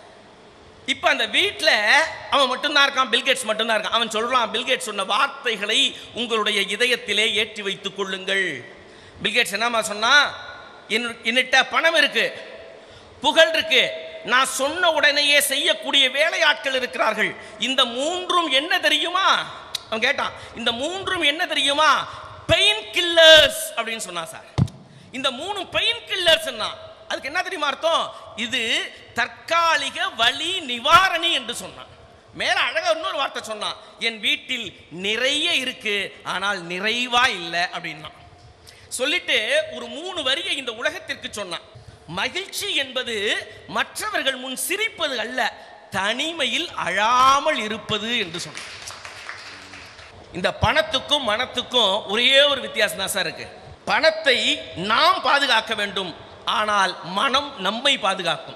இப்போ அந்த வீட்டில் அவன் மட்டும்தான் இருக்கான் பில்கேட்ஸ் மட்டும்தான் இருக்கான் அவன் சொல்றான் பில்கேட்ஸ் சொன்ன வார்த்தைகளை உங்களுடைய இதயத்திலே ஏற்றி வைத்துக் கொள்ளுங்கள் பில்கேட்ஸ் என்னமா சொன்னா "என்னு- என்னிட்ட பணம் இருக்கு புகழ் இருக்கு நான் சொன்ன உடனேயே செய்யக்கூடிய வேலையாட்கள் இருக்கிறார்கள் இந்த மூன்றும் என்ன தெரியுமா அவன் கேட்டான் இந்த மூன்றும் என்ன தெரியுமா பெயின் கில்லர்ஸ் அப்படின்னு சொன்னான் சார் இந்த மூணு பெயின் கில்லர்ஸ் அதுக்கு என்ன தெரியுமா அர்த்தம் இது தற்காலிக வலி நிவாரணி என்று சொன்னான் மேல அழகா இன்னொரு வார்த்தை சொன்னான் என் வீட்டில் நிறைய இருக்கு ஆனால் நிறைவா இல்லை அப்படின்னா சொல்லிட்டு ஒரு மூணு வரியை இந்த உலகத்திற்கு சொன்னான் மகிழ்ச்சி என்பது மற்றவர்கள் முன் சிரிப்பது அல்ல தனிமையில் அழாமல் இருப்பது என்று சொன்னான் இந்த பணத்துக்கும் மனத்துக்கும் ஒரே ஒரு வித்தியாசம் தான் சார் இருக்கு பணத்தை நாம் பாதுகாக்க வேண்டும் ஆனால் மனம் நம்மை பாதுகாக்கும்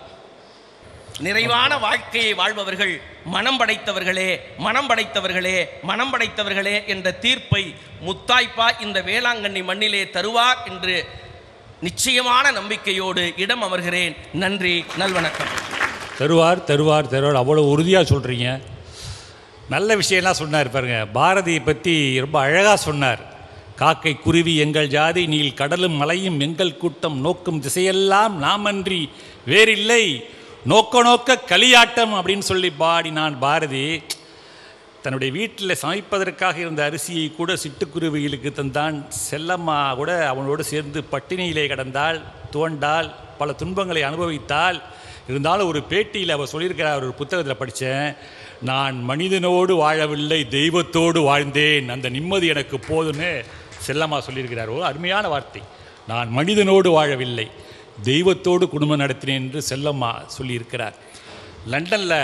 நிறைவான வாழ்க்கையை வாழ்பவர்கள் மனம் படைத்தவர்களே மனம் படைத்தவர்களே மனம் படைத்தவர்களே என்ற தீர்ப்பை முத்தாய்ப்பா இந்த வேளாங்கண்ணி மண்ணிலே தருவார் என்று நிச்சயமான நம்பிக்கையோடு இடம் அமர்கிறேன் நன்றி நல்வணக்கம் தருவார் தருவார் தருவார் அவ்வளோ உறுதியாக சொல்கிறீங்க நல்ல விஷயம்லாம் சொன்னார் பாருங்க பாரதியை பற்றி ரொம்ப அழகாக சொன்னார் காக்கை குருவி எங்கள் ஜாதி நீல் கடலும் மலையும் எங்கள் கூட்டம் நோக்கும் திசையெல்லாம் நாமன்றி வேறில்லை நோக்க நோக்க களியாட்டம் அப்படின்னு சொல்லி பாடினான் பாரதி தன்னுடைய வீட்டில் சமைப்பதற்காக இருந்த அரிசியை கூட சிட்டுக்குருவிகளுக்கு தந்தான் செல்லம்மா கூட அவனோடு சேர்ந்து பட்டினியிலே கிடந்தாள் துவண்டால் பல துன்பங்களை அனுபவித்தாள் இருந்தாலும் ஒரு பேட்டியில் அவர் சொல்லியிருக்கிறார் ஒரு புத்தகத்தில் படித்தேன் நான் மனிதனோடு வாழவில்லை தெய்வத்தோடு வாழ்ந்தேன் அந்த நிம்மதி எனக்கு போதுன்னு செல்லம்மா சொல்லியிருக்கிறார் ஒரு அருமையான வார்த்தை நான் மனிதனோடு வாழவில்லை தெய்வத்தோடு குடும்பம் நடத்தினேன் என்று செல்லம்மா சொல்லியிருக்கிறார் லண்டனில்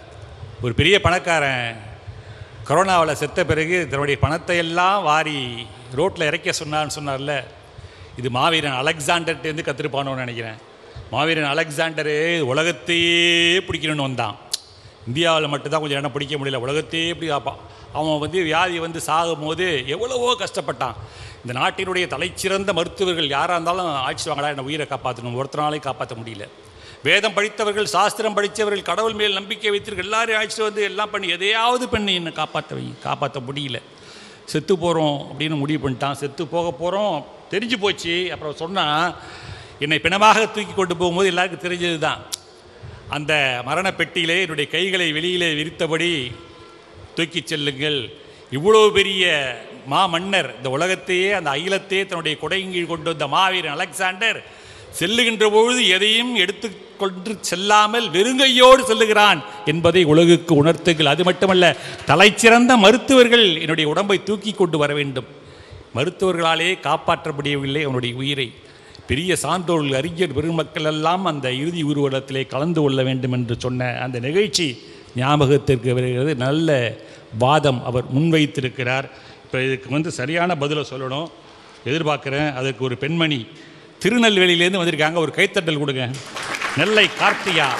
ஒரு பெரிய பணக்காரன் கொரோனாவில் செத்த பிறகு தன்னுடைய பணத்தை எல்லாம் வாரி ரோட்டில் இறக்க சொன்னான்னு சொன்னார்ல இது மாவீரன் அலெக்சாண்டர்ட்டேருந்து கற்றுருப்பானோன்னு நினைக்கிறேன் மாவீரன் அலெக்சாண்டரு உலகத்தையே பிடிக்கணும்னு வந்தான் இந்தியாவில் மட்டும்தான் கொஞ்சம் இடம் பிடிக்க முடியல உலகத்தையே இப்படி காப்பான் அவன் வந்து வியாதி வந்து சாகும்போது எவ்வளவோ கஷ்டப்பட்டான் இந்த நாட்டினுடைய தலைச்சிறந்த மருத்துவர்கள் யாராக இருந்தாலும் ஆட்சி வாங்கடா என்னை உயிரை காப்பாற்றணும் ஒருத்தனாலே காப்பாற்ற முடியல வேதம் படித்தவர்கள் சாஸ்திரம் படித்தவர்கள் கடவுள் மேல் நம்பிக்கை வைத்திருக்க எல்லாரையும் அழைச்சிட்டு வந்து எல்லாம் பண்ணி எதையாவது பண்ணி என்னை காப்பாற்ற வை காப்பாற்ற முடியல செத்து போகிறோம் அப்படின்னு முடிவு பண்ணிட்டான் செத்து போக போகிறோம் தெரிஞ்சு போச்சு அப்புறம் சொன்னான் என்னை பிணமாக தூக்கி கொண்டு போகும்போது எல்லாருக்கும் தெரிஞ்சது தான் அந்த மரண பெட்டியிலே என்னுடைய கைகளை வெளியிலே விரித்தபடி தூக்கிச் செல்லுங்கள் இவ்வளோ பெரிய மா மன்னர் இந்த உலகத்தையே அந்த அகிலத்தையே தன்னுடைய கொடையின் கொண்டு வந்த மாவீரன் அலெக்சாண்டர் செல்லுகின்ற பொழுது எதையும் எடுத்துக்கொண்டு செல்லாமல் வெறுங்கையோடு செல்லுகிறான் என்பதை உலகுக்கு உணர்த்துங்கள் அது மட்டுமல்ல தலைச்சிறந்த மருத்துவர்கள் என்னுடைய உடம்பை தூக்கி கொண்டு வர வேண்டும் மருத்துவர்களாலே காப்பாற்ற முடியவில்லை அவனுடைய உயிரை பெரிய சான்றோர்கள் அறிஞர் பெருமக்கள் எல்லாம் அந்த இறுதி ஊர்வலத்திலே கலந்து கொள்ள வேண்டும் என்று சொன்ன அந்த நிகழ்ச்சி ஞாபகத்திற்கு வருகிறது நல்ல வாதம் அவர் முன்வைத்திருக்கிறார் இப்போ இதுக்கு வந்து சரியான பதிலை சொல்லணும் எதிர்பார்க்குறேன் அதுக்கு ஒரு பெண்மணி திருநெல்வேலியிலேருந்து வந்திருக்காங்க ஒரு கைத்தட்டல் கொடுங்க நெல்லை கார்த்தியா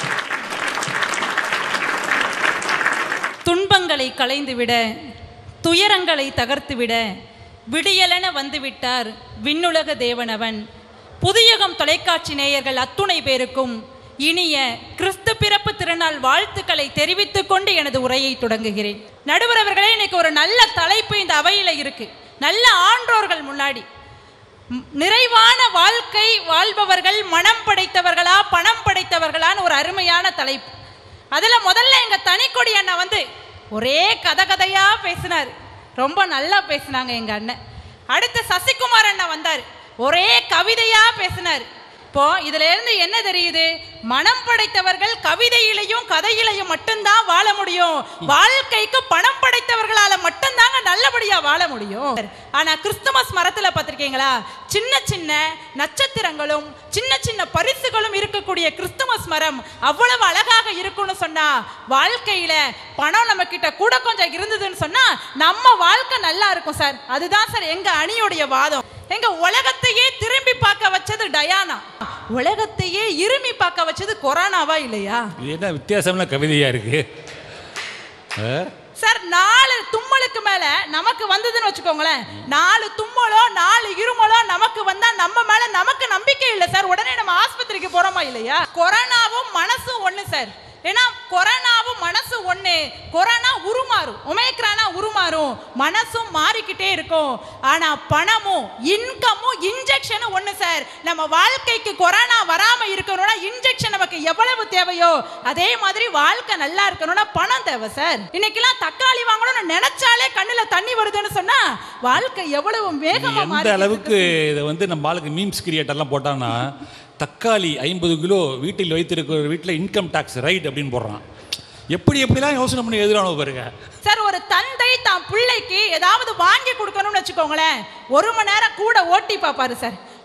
துன்பங்களை களைந்துவிட துயரங்களை தகர்த்துவிட விடியலென வந்துவிட்டார் விண்ணுலக தேவனவன் புதியகம் தொலைக்காட்சி நேயர்கள் அத்துணை பேருக்கும் இனிய கிறிஸ்து பிறப்பு திருநாள் வாழ்த்துக்களை தெரிவித்துக் கொண்டு எனது உரையை தொடங்குகிறேன் நடுவர் அவர்களே இன்னைக்கு ஒரு நல்ல தலைப்பு இந்த அவையில இருக்கு நல்ல ஆன்றோர்கள் முன்னாடி ம், நிறைவான வாழ்க்கை வாழ்பவர்கள் மனம் படைத்தவர்களா பணம் படைத்தவர்களான்னு ஒரு அருமையான தலைப்பு அதுல முதல்ல எங்க தனிக்கொடி அண்ணன் வந்து ஒரே கதை கதையா பேசினார் ரொம்ப நல்லா பேசினாங்க எங்க அண்ணன் அடுத்து சசிகுமார் அண்ணன் வந்தார் ஒரே கவிதையா பேசினார் இப்போ இதுல இருந்து என்ன தெரியுது மனம் படைத்தவர்கள் கவிதையிலையும் கதையிலையும் மட்டும்தான் வாழ முடியும் வாழ்க்கைக்கு பணம் படைத்தவர்களால மட்டும்தாங்க நல்லபடியா வாழ முடியும் ஆனா கிறிஸ்துமஸ் மரத்துல பார்த்திருக்கீங்களா சின்ன சின்ன நட்சத்திரங்களும் சின்ன சின்ன பரிசுகளும் இருக்கக்கூடிய கிறிஸ்துமஸ் மரம் அவ்வளவு அழகாக இருக்கும்னு சொன்னா வாழ்க்கையில பணம் நம்ம கிட்ட கூட கொஞ்சம் இருந்ததுன்னு சொன்னா நம்ம வாழ்க்கை நல்லா இருக்கும் சார் அதுதான் சார் எங்க அணியுடைய வாதம் எங்க உலகத்தையே திரும்பி பார்க்க வச்சது டயானா உலகத்தையே இருமி பார்க்க வச்சது கொரோனாவா இல்லையா இது என்ன வித்தியாசம்னா கவிதையாக இருக்குது சார் நாலு தும்மலுக்கு மேல நமக்கு வந்ததுன்னு வச்சுக்கோங்களேன் நாலு தும்மலோ நாலு இருமலோ நமக்கு வந்தா நம்ம மேல நமக்கு நம்பிக்கை இல்லை சார் உடனே நம்ம ஆஸ்பத்திரிக்கு போறோமா இல்லையா கொரோனாவும் மனசும் ஒண்ணு சார் ஏன்னா கொரோனாவும் மனசு ஒண்ணு கொரோனா உருமாறும் ஒமேக்ரானா உருமாறும் மனசும் மாறிக்கிட்டே இருக்கும் ஆனா பணமும் இன்கமும் இன்ஜெக்ஷனும் ஒண்ணு சார் நம்ம வாழ்க்கைக்கு கொரோனா வராம இருக்கணும்னா இன்ஜெக்ஷன் நமக்கு எவ்வளவு தேவையோ அதே மாதிரி வாழ்க்கை நல்லா இருக்கணும்னா பணம் தேவை சார் இன்னைக்கெல்லாம் தக்காளி வாங்கணும்னு நினைச்சாலே கண்ணுல தண்ணி வருதுன்னு சொன்னா வாழ்க்கை எவ்வளவு வேகமா எந்த மாறி அளவுக்கு இதை வந்து நம்ம ஆளுக்கு மீம்ஸ் கிரியேட்டர்லாம் போட்டான்னா தக்காளி ஐம்பது கிலோ வீட்டில் வைத்திருக்கிற வீட்டில் இன்கம் டேக்ஸ் ரைட் அப்படின்னு போடுறான் எப்படி எப்படிலாம் யோசனை பண்ணி எதிரானோ பாருங்க சார் ஒரு தந்தை தான் பிள்ளைக்கு ஏதாவது வாங்கி கொடுக்கணும்னு வச்சுக்கோங்களேன் ஒரு மணி நேரம் கூட ஓட்டி பார்ப்பாரு சார்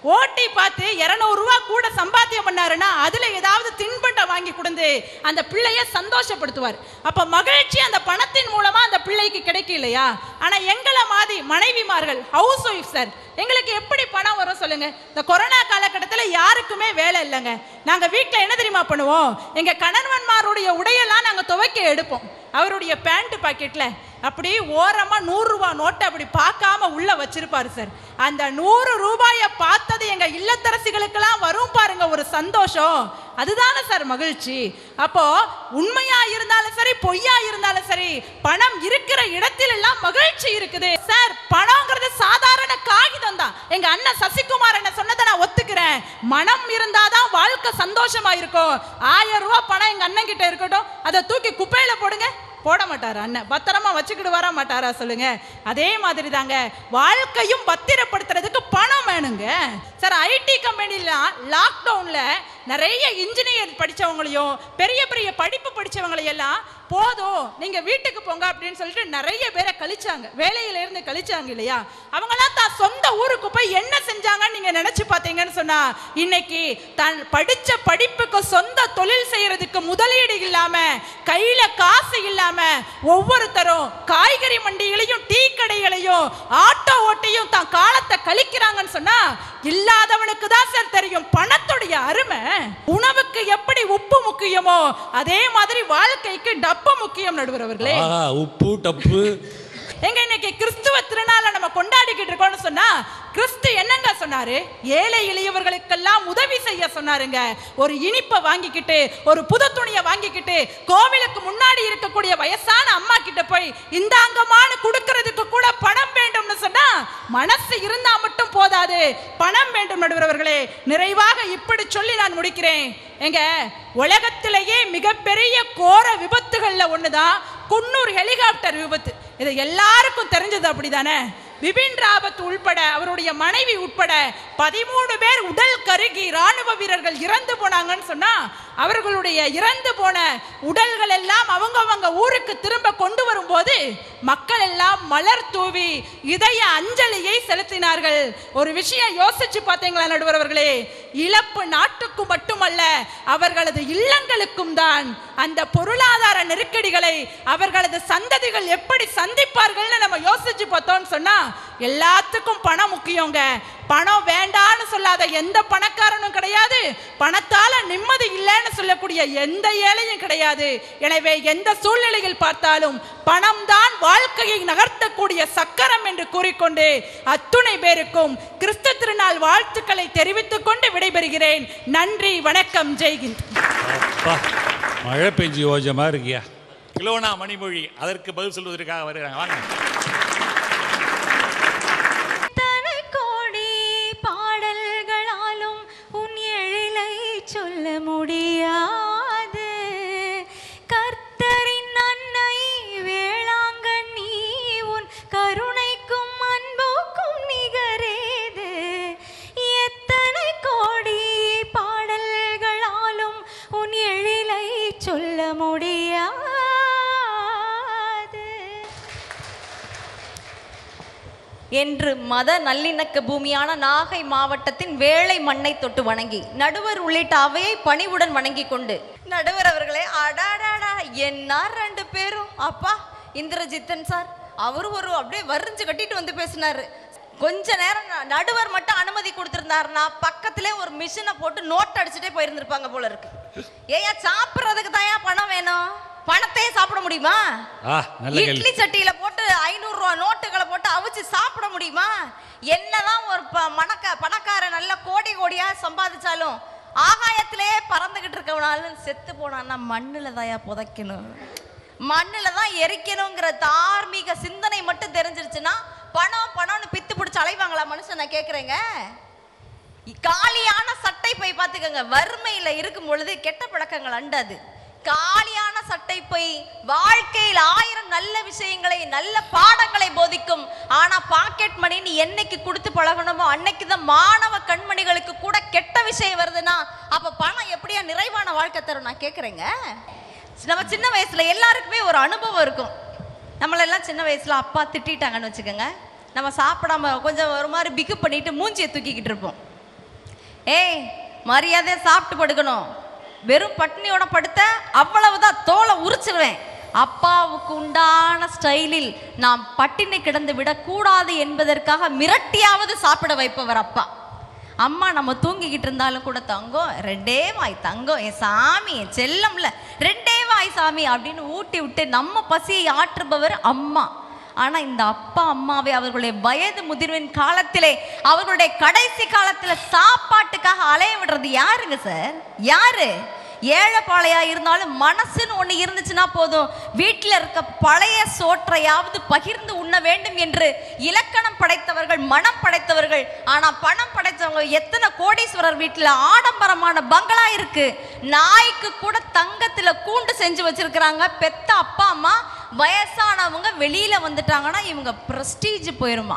ஓட்டி பார்த்து இரநூறுவா கூட சம்பாத்தியம் பண்ணாருன்னா அதுல ஏதாவது தின்பண்டம் வாங்கி கொடுத்து அந்த பிள்ளைய சந்தோஷப்படுத்துவார் அப்ப மகிழ்ச்சி அந்த பணத்தின் மூலமா அந்த பிள்ளைக்கு கிடைக்கும் இல்லையா ஆனா எங்களை மாதிரி மனைவிமார்கள் ஹவுஸ் ஒய்ஃப் சார் எங்களுக்கு எப்படி பணம் வரும் சொல்லுங்க இந்த கொரோனா காலகட்டத்தில் யாருக்குமே வேலை இல்லைங்க நாங்க வீட்டில் என்ன தெரியுமா பண்ணுவோம் எங்க கணவன்மாருடைய உடையெல்லாம் நாங்க துவைக்க எடுப்போம் அவருடைய பேண்ட் பாக்கெட்ல அப்படி ஓரமா நூறு ரூபாய் நோட்டை அப்படி பார்க்காம உள்ள வச்சிருப்பாரு சார் அந்த நூறு ரூபாயை பார்த்தது எங்க இல்லத்தரசிகளுக்கெல்லாம் வரும் பாருங்க ஒரு சந்தோஷம் அதுதானே சார் மகிழ்ச்சி அப்போ உண்மையா இருந்தாலும் சரி பொய்யா இருந்தாலும் சரி பணம் இருக்கிற இடத்தில் எல்லாம் மகிழ்ச்சி இருக்குது சார் பணம்ங்கிறது சாதாரண காகிதம் தான் எங்க அண்ணன் சசிகுமார் என்ன சொன்னதை நான் ஒத்துக்கிறேன் மனம் இருந்தாதான் வாழ்க்கை சந்தோஷமா இருக்கும் ஆயிரம் ரூபாய் பணம் எங்க அண்ணன் கிட்ட இருக்கட்டும் அதை தூக்கி குப்பையில போடுங்க போட மாட்டாரா அண்ணன் பத்திரமா வச்சுக்கிட்டு வர மாட்டாரா சொல்லுங்க அதே மாதிரி தாங்க வாழ்க்கையும் பத்திரப்படுத்துறதுக்கு பணம் வேணுங்க சார் ஐடி கம்பெனிலாம் லாக்டவுன்ல நிறைய இன்ஜினியர் படிச்சவங்களையும் பெரிய பெரிய படிப்பு படிச்சவங்களையும் எல்லாம் போதும் நீங்க வீட்டுக்கு போங்க அப்படின்னு சொல்லிட்டு நிறைய பேரை கழிச்சாங்க வேலையில இருந்து கழிச்சாங்க இல்லையா அவங்களாம் தான் சொந்த ஊருக்கு போய் என்ன செஞ்சாங்கன்னு நீங்க நினைச்சு பார்த்தீங்கன்னு சொன்னா இன்னைக்கு தான் படிச்ச படிப்புக்கு சொந்த தொழில் செய்யறதுக்கு முதலீடு இல்லாம கையில காசு இல்லாம ஒவ்வொருத்தரும் காய்கறி மண்டிகளையும் டீ கடைகளையும் ஆட்டோ ஓட்டியும் தான் காலத்தை கழிக்கிறாங்கன்னு சொன்னா இல்லாதவனுக்கு தான் சார் தெரியும் பணத்துடைய அருமை உணவுக்கு எப்படி உப்பு முக்கியமோ அதே மாதிரி வாழ்க்கைக்கு டப்பு முக்கியம் நடுவர் அவர்களே ஆஹா உப்பு டப்பு எங்க இன்னைக்கு கிறிஸ்துவ திருநாளை நம்ம கொண்டாடிக்கிட்டு இருக்கோம்னு சொன்னா கிறிஸ்து என்னங்க சொன்னாரு ஏழை எளியவர்களுக்கெல்லாம் உதவி செய்ய சொன்னாருங்க ஒரு இனிப்பை வாங்கிக்கிட்டு ஒரு புது துணியை வாங்கிக்கிட்டு கோவிலுக்கு முன்னாடி இருக்கக்கூடிய வயசான அம்மா கிட்ட போய் இந்தாங்கமான்னு கொடுக்கறதுக்கு கூட பணம் வேண்டும்னு சொன்னா மனசு இருந்தா மட்டும் போதாது பணம் வேண்டும் நடுவர்களே நிறைவாக இப்படி சொல்லி நான் முடிக்கிறேன் எங்க உலகத்திலேயே மிகப்பெரிய கோர விபத்துகள்ல ஒண்ணுதான் குன்னூர் ஹெலிகாப்டர் விபத்து இது எல்லாருக்கும் தெரிஞ்சது அப்படிதானே விபின் ராவத் உள்பட அவருடைய மனைவி உட்பட பதிமூணு பேர் உடல் கருகி ராணுவ வீரர்கள் இறந்து போனாங்கன்னு சொன்னா அவர்களுடைய இறந்து போன உடல்கள் எல்லாம் அவங்கவங்க ஊருக்கு திரும்ப கொண்டு வரும்போது மக்கள் எல்லாம் மலர் தூவி இதய அஞ்சலியை செலுத்தினார்கள் ஒரு விஷயம் யோசிச்சு பார்த்தீங்களா நடுவர் அவர்களே இழப்பு நாட்டுக்கு மட்டுமல்ல அவர்களது இல்லங்களுக்கும் தான் அந்த பொருளாதார நெருக்கடிகளை அவர்களது சந்ததிகள் எப்படி சந்திப்பார்கள்னு நம்ம யோசிச்சு பார்த்தோம்னு சொன்னா எல்லாத்துக்கும் பணம் முக்கியங்க பணம் வேண்டான்னு சொல்லாத எந்த பணக்காரனும் கிடையாது பணத்தால நிம்மதி இல்லைன்னு சொல்லக்கூடிய எந்த ஏழையும் கிடையாது எனவே எந்த சூழ்நிலையில் பார்த்தாலும் பணம் தான் வாழ்க்கையை நகர்த்தக்கூடிய சக்கரம் என்று கூறிக்கொண்டு அத்துணை பேருக்கும் கிறிஸ்து திருநாள் வாழ்த்துக்களை தெரிவித்துக் கொண்டு விடைபெறுகிறேன் நன்றி வணக்கம் ஜெய்ஹிந்த் அப்பா மழை பெஞ்சு ஓஜமா இருக்கியா கிலோனா மணிமொழி அதற்கு பதில் சொல்வதற்காக வருகிறாங்க வாங்க எத்தனை கோடி பாடல்களாலும் உன் எழிலை சொல்ல முடியாது கர்த்தரின் அன்னை வேளாங்கண்ணி உன் கருணைக்கும் அன்புக்கும் நிகரேது எத்தனை கோடி பாடல்களாலும் உன் எழிலை சொல்ல முடியாது என்று மத நல்லிணக்க பூமியான நாகை மாவட்டத்தின் வேளை மண்ணை தொட்டு வணங்கி நடுவர் உள்ளிட்ட அவையை பணிவுடன் வணங்கி கொண்டு நடுவர் அவர்களே அடாடாடா என்ன ரெண்டு பேரும் அப்பா இந்திரஜித்தன் சார் அவரு ஒரு அப்படியே வரிஞ்சு கட்டிட்டு வந்து பேசினாரு கொஞ்ச நேரம் ந- நடுவர் மட்டும் அனுமதி கொடுத்திருந்தாருன்னா பக்கத்திலே ஒரு மிஷினை போட்டு நோட் அடிச்சுட்டே போயிருந்திருப்பாங்க போல இருக்கு ஏயா சாப்பிட்றதுக்கு தான் பணம் வேணும் பணத்தையே சாப்பிட முடியுமா ஆ நல்ல கேள்வி இட்லி சட்டியில போட்டு ஐநூறு ரூபா நோட்டுகளை போட்டு அவிச்சு சாப்பிட முடியுமா என்னதான் ஒரு ப- மணக்க பணக்காரன் நல்ல கோடி கோடியா சம்பாதிச்சாலும் ஆகாயத்திலேயே பறந்துகிட்டு இருக்கவனாலும் செத்து போனான்னா மண்ணுல தாயா புதைக்கணும் மண்ணுல தான் எரிக்கணுங்கிற தார்மீக சிந்தனை மட்டும் தெரிஞ்சிருச்சுன்னா பணம் பணம்னு பித்து பிடிச்சு அலைவாங்களா மனுஷன் நான் கேக்குறேங்க காலியான சட்டை பை பார்த்துக்கங்க வறுமையில இருக்கும் பொழுது கெட்ட பழக்கங்கள் அண்டாது காலியான சட்டை பை வாழ்க்கையில் ஆயிரம் நல்ல விஷயங்களை நல்ல பாடங்களை போதிக்கும் ஆனா பாக்கெட் மணி நீ என்னைக்கு கொடுத்து பழகணுமோ அன்னைக்கு தான் மாணவ கண்மணிகளுக்கு கூட கெட்ட விஷயம் வருதுன்னா அப்ப பணம் எப்படியா நிறைவான வாழ்க்கை தரும் நான் கேக்குறேங்க நம்ம சின்ன வயசுல எல்லாருக்குமே ஒரு அனுபவம் இருக்கும் நம்மளெல்லாம் சின்ன வயசுல அப்பா திட்டிட்டாங்கன்னு வச்சுக்கோங்க நம்ம சாப்பிடாம கொஞ்சம் ஒரு மாதிரி பிகு பண்ணிட்டு மூஞ்சியை தூக்கிக்கிட்டு இருப்போம் ஏய் மரியாதையா சாப்பிட்டு படுக்கணும் வெறும் பட்னியோட படுத்த அவ்வளவுதான் தோலை உரிச்சிருவேன் அப்பாவுக்கு உண்டான ஸ்டைலில் நாம் பட்டினி கிடந்து விடக்கூடாது என்பதற்காக மிரட்டியாவது சாப்பிட வைப்பவர் அப்பா அம்மா நம்ம தூங்கிக்கிட்டு இருந்தாலும் கூட தங்கம் ரெண்டே வாய் தங்கம் என் சாமி என் செல்லம்ல ரெண்டே வாய் சாமி அப்படின்னு ஊட்டி விட்டு நம்ம பசியை ஆற்றுபவர் அம்மா ஆனா இந்த அப்பா அம்மாவை அவர்களுடைய வயது முதிர்வின் காலத்திலே அவர்களுடைய கடைசி காலத்துல சாப்பாட்டுக்காக அலைய விடுறது யாருங்க சார் யாரு ஏழைப்பாளையா இருந்தாலும் மனசுன்னு ஒண்ணு இருந்துச்சுன்னா போதும் வீட்டில் இருக்க பழைய சோற்றையாவது பகிர்ந்து உண்ண வேண்டும் என்று இலக்கணம் படைத்தவர்கள் மனம் படைத்தவர்கள் ஆனா பணம் படைத்தவங்க எத்தனை கோடீஸ்வரர் வீட்டில் ஆடம்பரமான பங்களா இருக்கு நாய்க்கு கூட தங்கத்துல கூண்டு செஞ்சு வச்சிருக்கிறாங்க பெத்த அப்பா அம்மா வயசானவங்க வெளியில வந்துட்டாங்கன்னா இவங்க பிரஸ்டீஜ் போயிருமா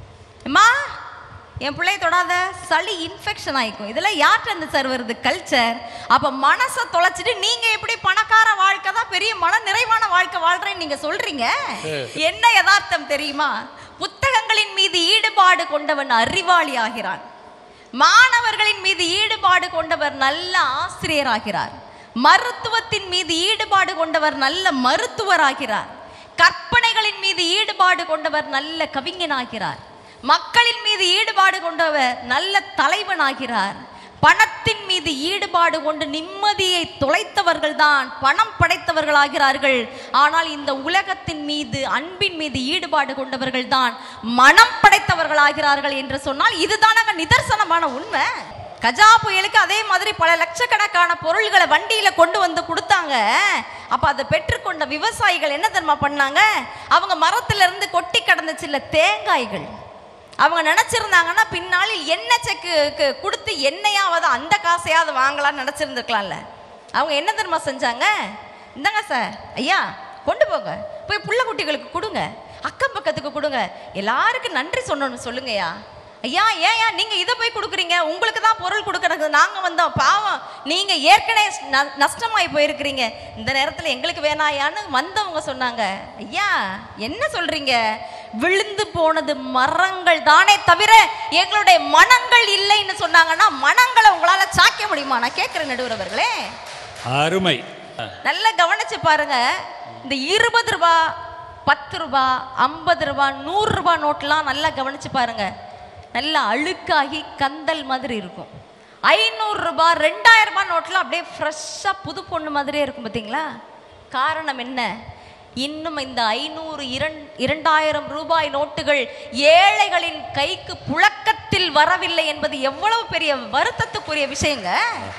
அம்மா என் பிள்ளைய தொடாத சளி இன்ஃபெக்ஷன் ஆயிக்கும் இதெல்லாம் யார்கிட்ட இருந்து சார் வருது கல்ச்சர் அப்ப மனசை தொலைச்சிட்டு நீங்க எப்படி பணக்கார வாழ்க்கை தான் பெரிய மன நிறைவான வாழ்க்கை வாழ்றேன்னு நீங்க சொல்றீங்க என்ன யதார்த்தம் தெரியுமா புத்தகங்களின் மீது ஈடுபாடு கொண்டவன் அறிவாளி ஆகிறான் மாணவர்களின் மீது ஈடுபாடு கொண்டவர் நல்ல ஆசிரியராகிறார் மருத்துவத்தின் மீது ஈடுபாடு கொண்டவர் நல்ல மருத்துவராகிறார் கற்பனைகளின் மீது ஈடுபாடு கொண்டவர் நல்ல கவிஞனாகிறார் மக்களின் மீது ஈடுபாடு கொண்டவர் நல்ல தலைவனாகிறார் பணத்தின் மீது ஈடுபாடு கொண்டு நிம்மதியை தொலைத்தவர்கள் தான் பணம் படைத்தவர்களாகிறார்கள் ஆனால் இந்த உலகத்தின் மீது அன்பின் மீது ஈடுபாடு கொண்டவர்கள் தான் மனம் படைத்தவர்களாகிறார்கள் என்று சொன்னால் இதுதானங்க நிதர்சனமான உண்மை கஜா புயலுக்கு அதே மாதிரி பல லட்சக்கணக்கான பொருள்களை வண்டியில கொண்டு வந்து கொடுத்தாங்க அப்ப அதை பெற்றுக்கொண்ட விவசாயிகள் என்ன தெரியுமா பண்ணாங்க அவங்க மரத்துல இருந்து கொட்டி கிடந்துச்சுல்ல தேங்காய்கள் அவங்க நினைச்சிருந்தாங்கன்னா பின்னாளில் எண்ணெய் செக்கு கொடுத்து எண்ணெயாவது அந்த காசையாவது வாங்கலாம்னு நினைச்சிருந்துருக்கலாம்ல அவங்க என்ன தெரியுமா செஞ்சாங்க இந்தாங்க சார் ஐயா கொண்டு போங்க போய் புள்ள குட்டிகளுக்கு கொடுங்க அக்கம் பக்கத்துக்கு கொடுங்க எல்லாருக்கும் நன்றி சொன்னோன்னு சொல்லுங்கய்யா ஐயா ஏன் ஏன் நீங்க இதை போய் கொடுக்குறீங்க உங்களுக்கு தான் பொருள் கொடுக்கறது நாங்க வந்தோம் பாவம் நீங்க ஏற்கனவே ந- நஷ்டமாயி போயிருக்கிறீங்க இந்த நேரத்துல எங்களுக்கு வேணாயான்னு வந்தவங்க சொன்னாங்க ஐயா என்ன சொல்றீங்க விழுந்து போனது மரங்கள் தானே தவிர எங்களுடைய மனங்கள் இல்லைன்னு சொன்னாங்கன்னா மனங்களை உங்களால சாய்க்க முடியுமா நான் கேட்கிறேன் நடுவர் அவர்களே அருமை நல்லா கவனிச்சு பாருங்க இந்த இருபது ரூபா பத்து ரூபா ஐம்பது ரூபா நூறு ரூபா நோட்லாம் நல்லா கவனிச்சு பாருங்க நல்லா அழுக்காகி கந்தல் மாதிரி இருக்கும் ஐநூறு ரூபாய் ரெண்டாயிரம் ரூபாய் நோட்லாம் அப்படியே ஃப்ரெஷ்ஷாக புது பொண்ணு மாதிரியே இருக்கும் பார்த்தீங்களா காரணம் என்ன இன்னும் இந்த ஐநூறு இரண் இரண்டாயிரம் ரூபாய் நோட்டுகள் ஏழைகளின் கைக்கு புழக்கத்தில் வரவில்லை என்பது எவ்வளவு பெரிய வருத்தத்துக்குரிய விஷயங்க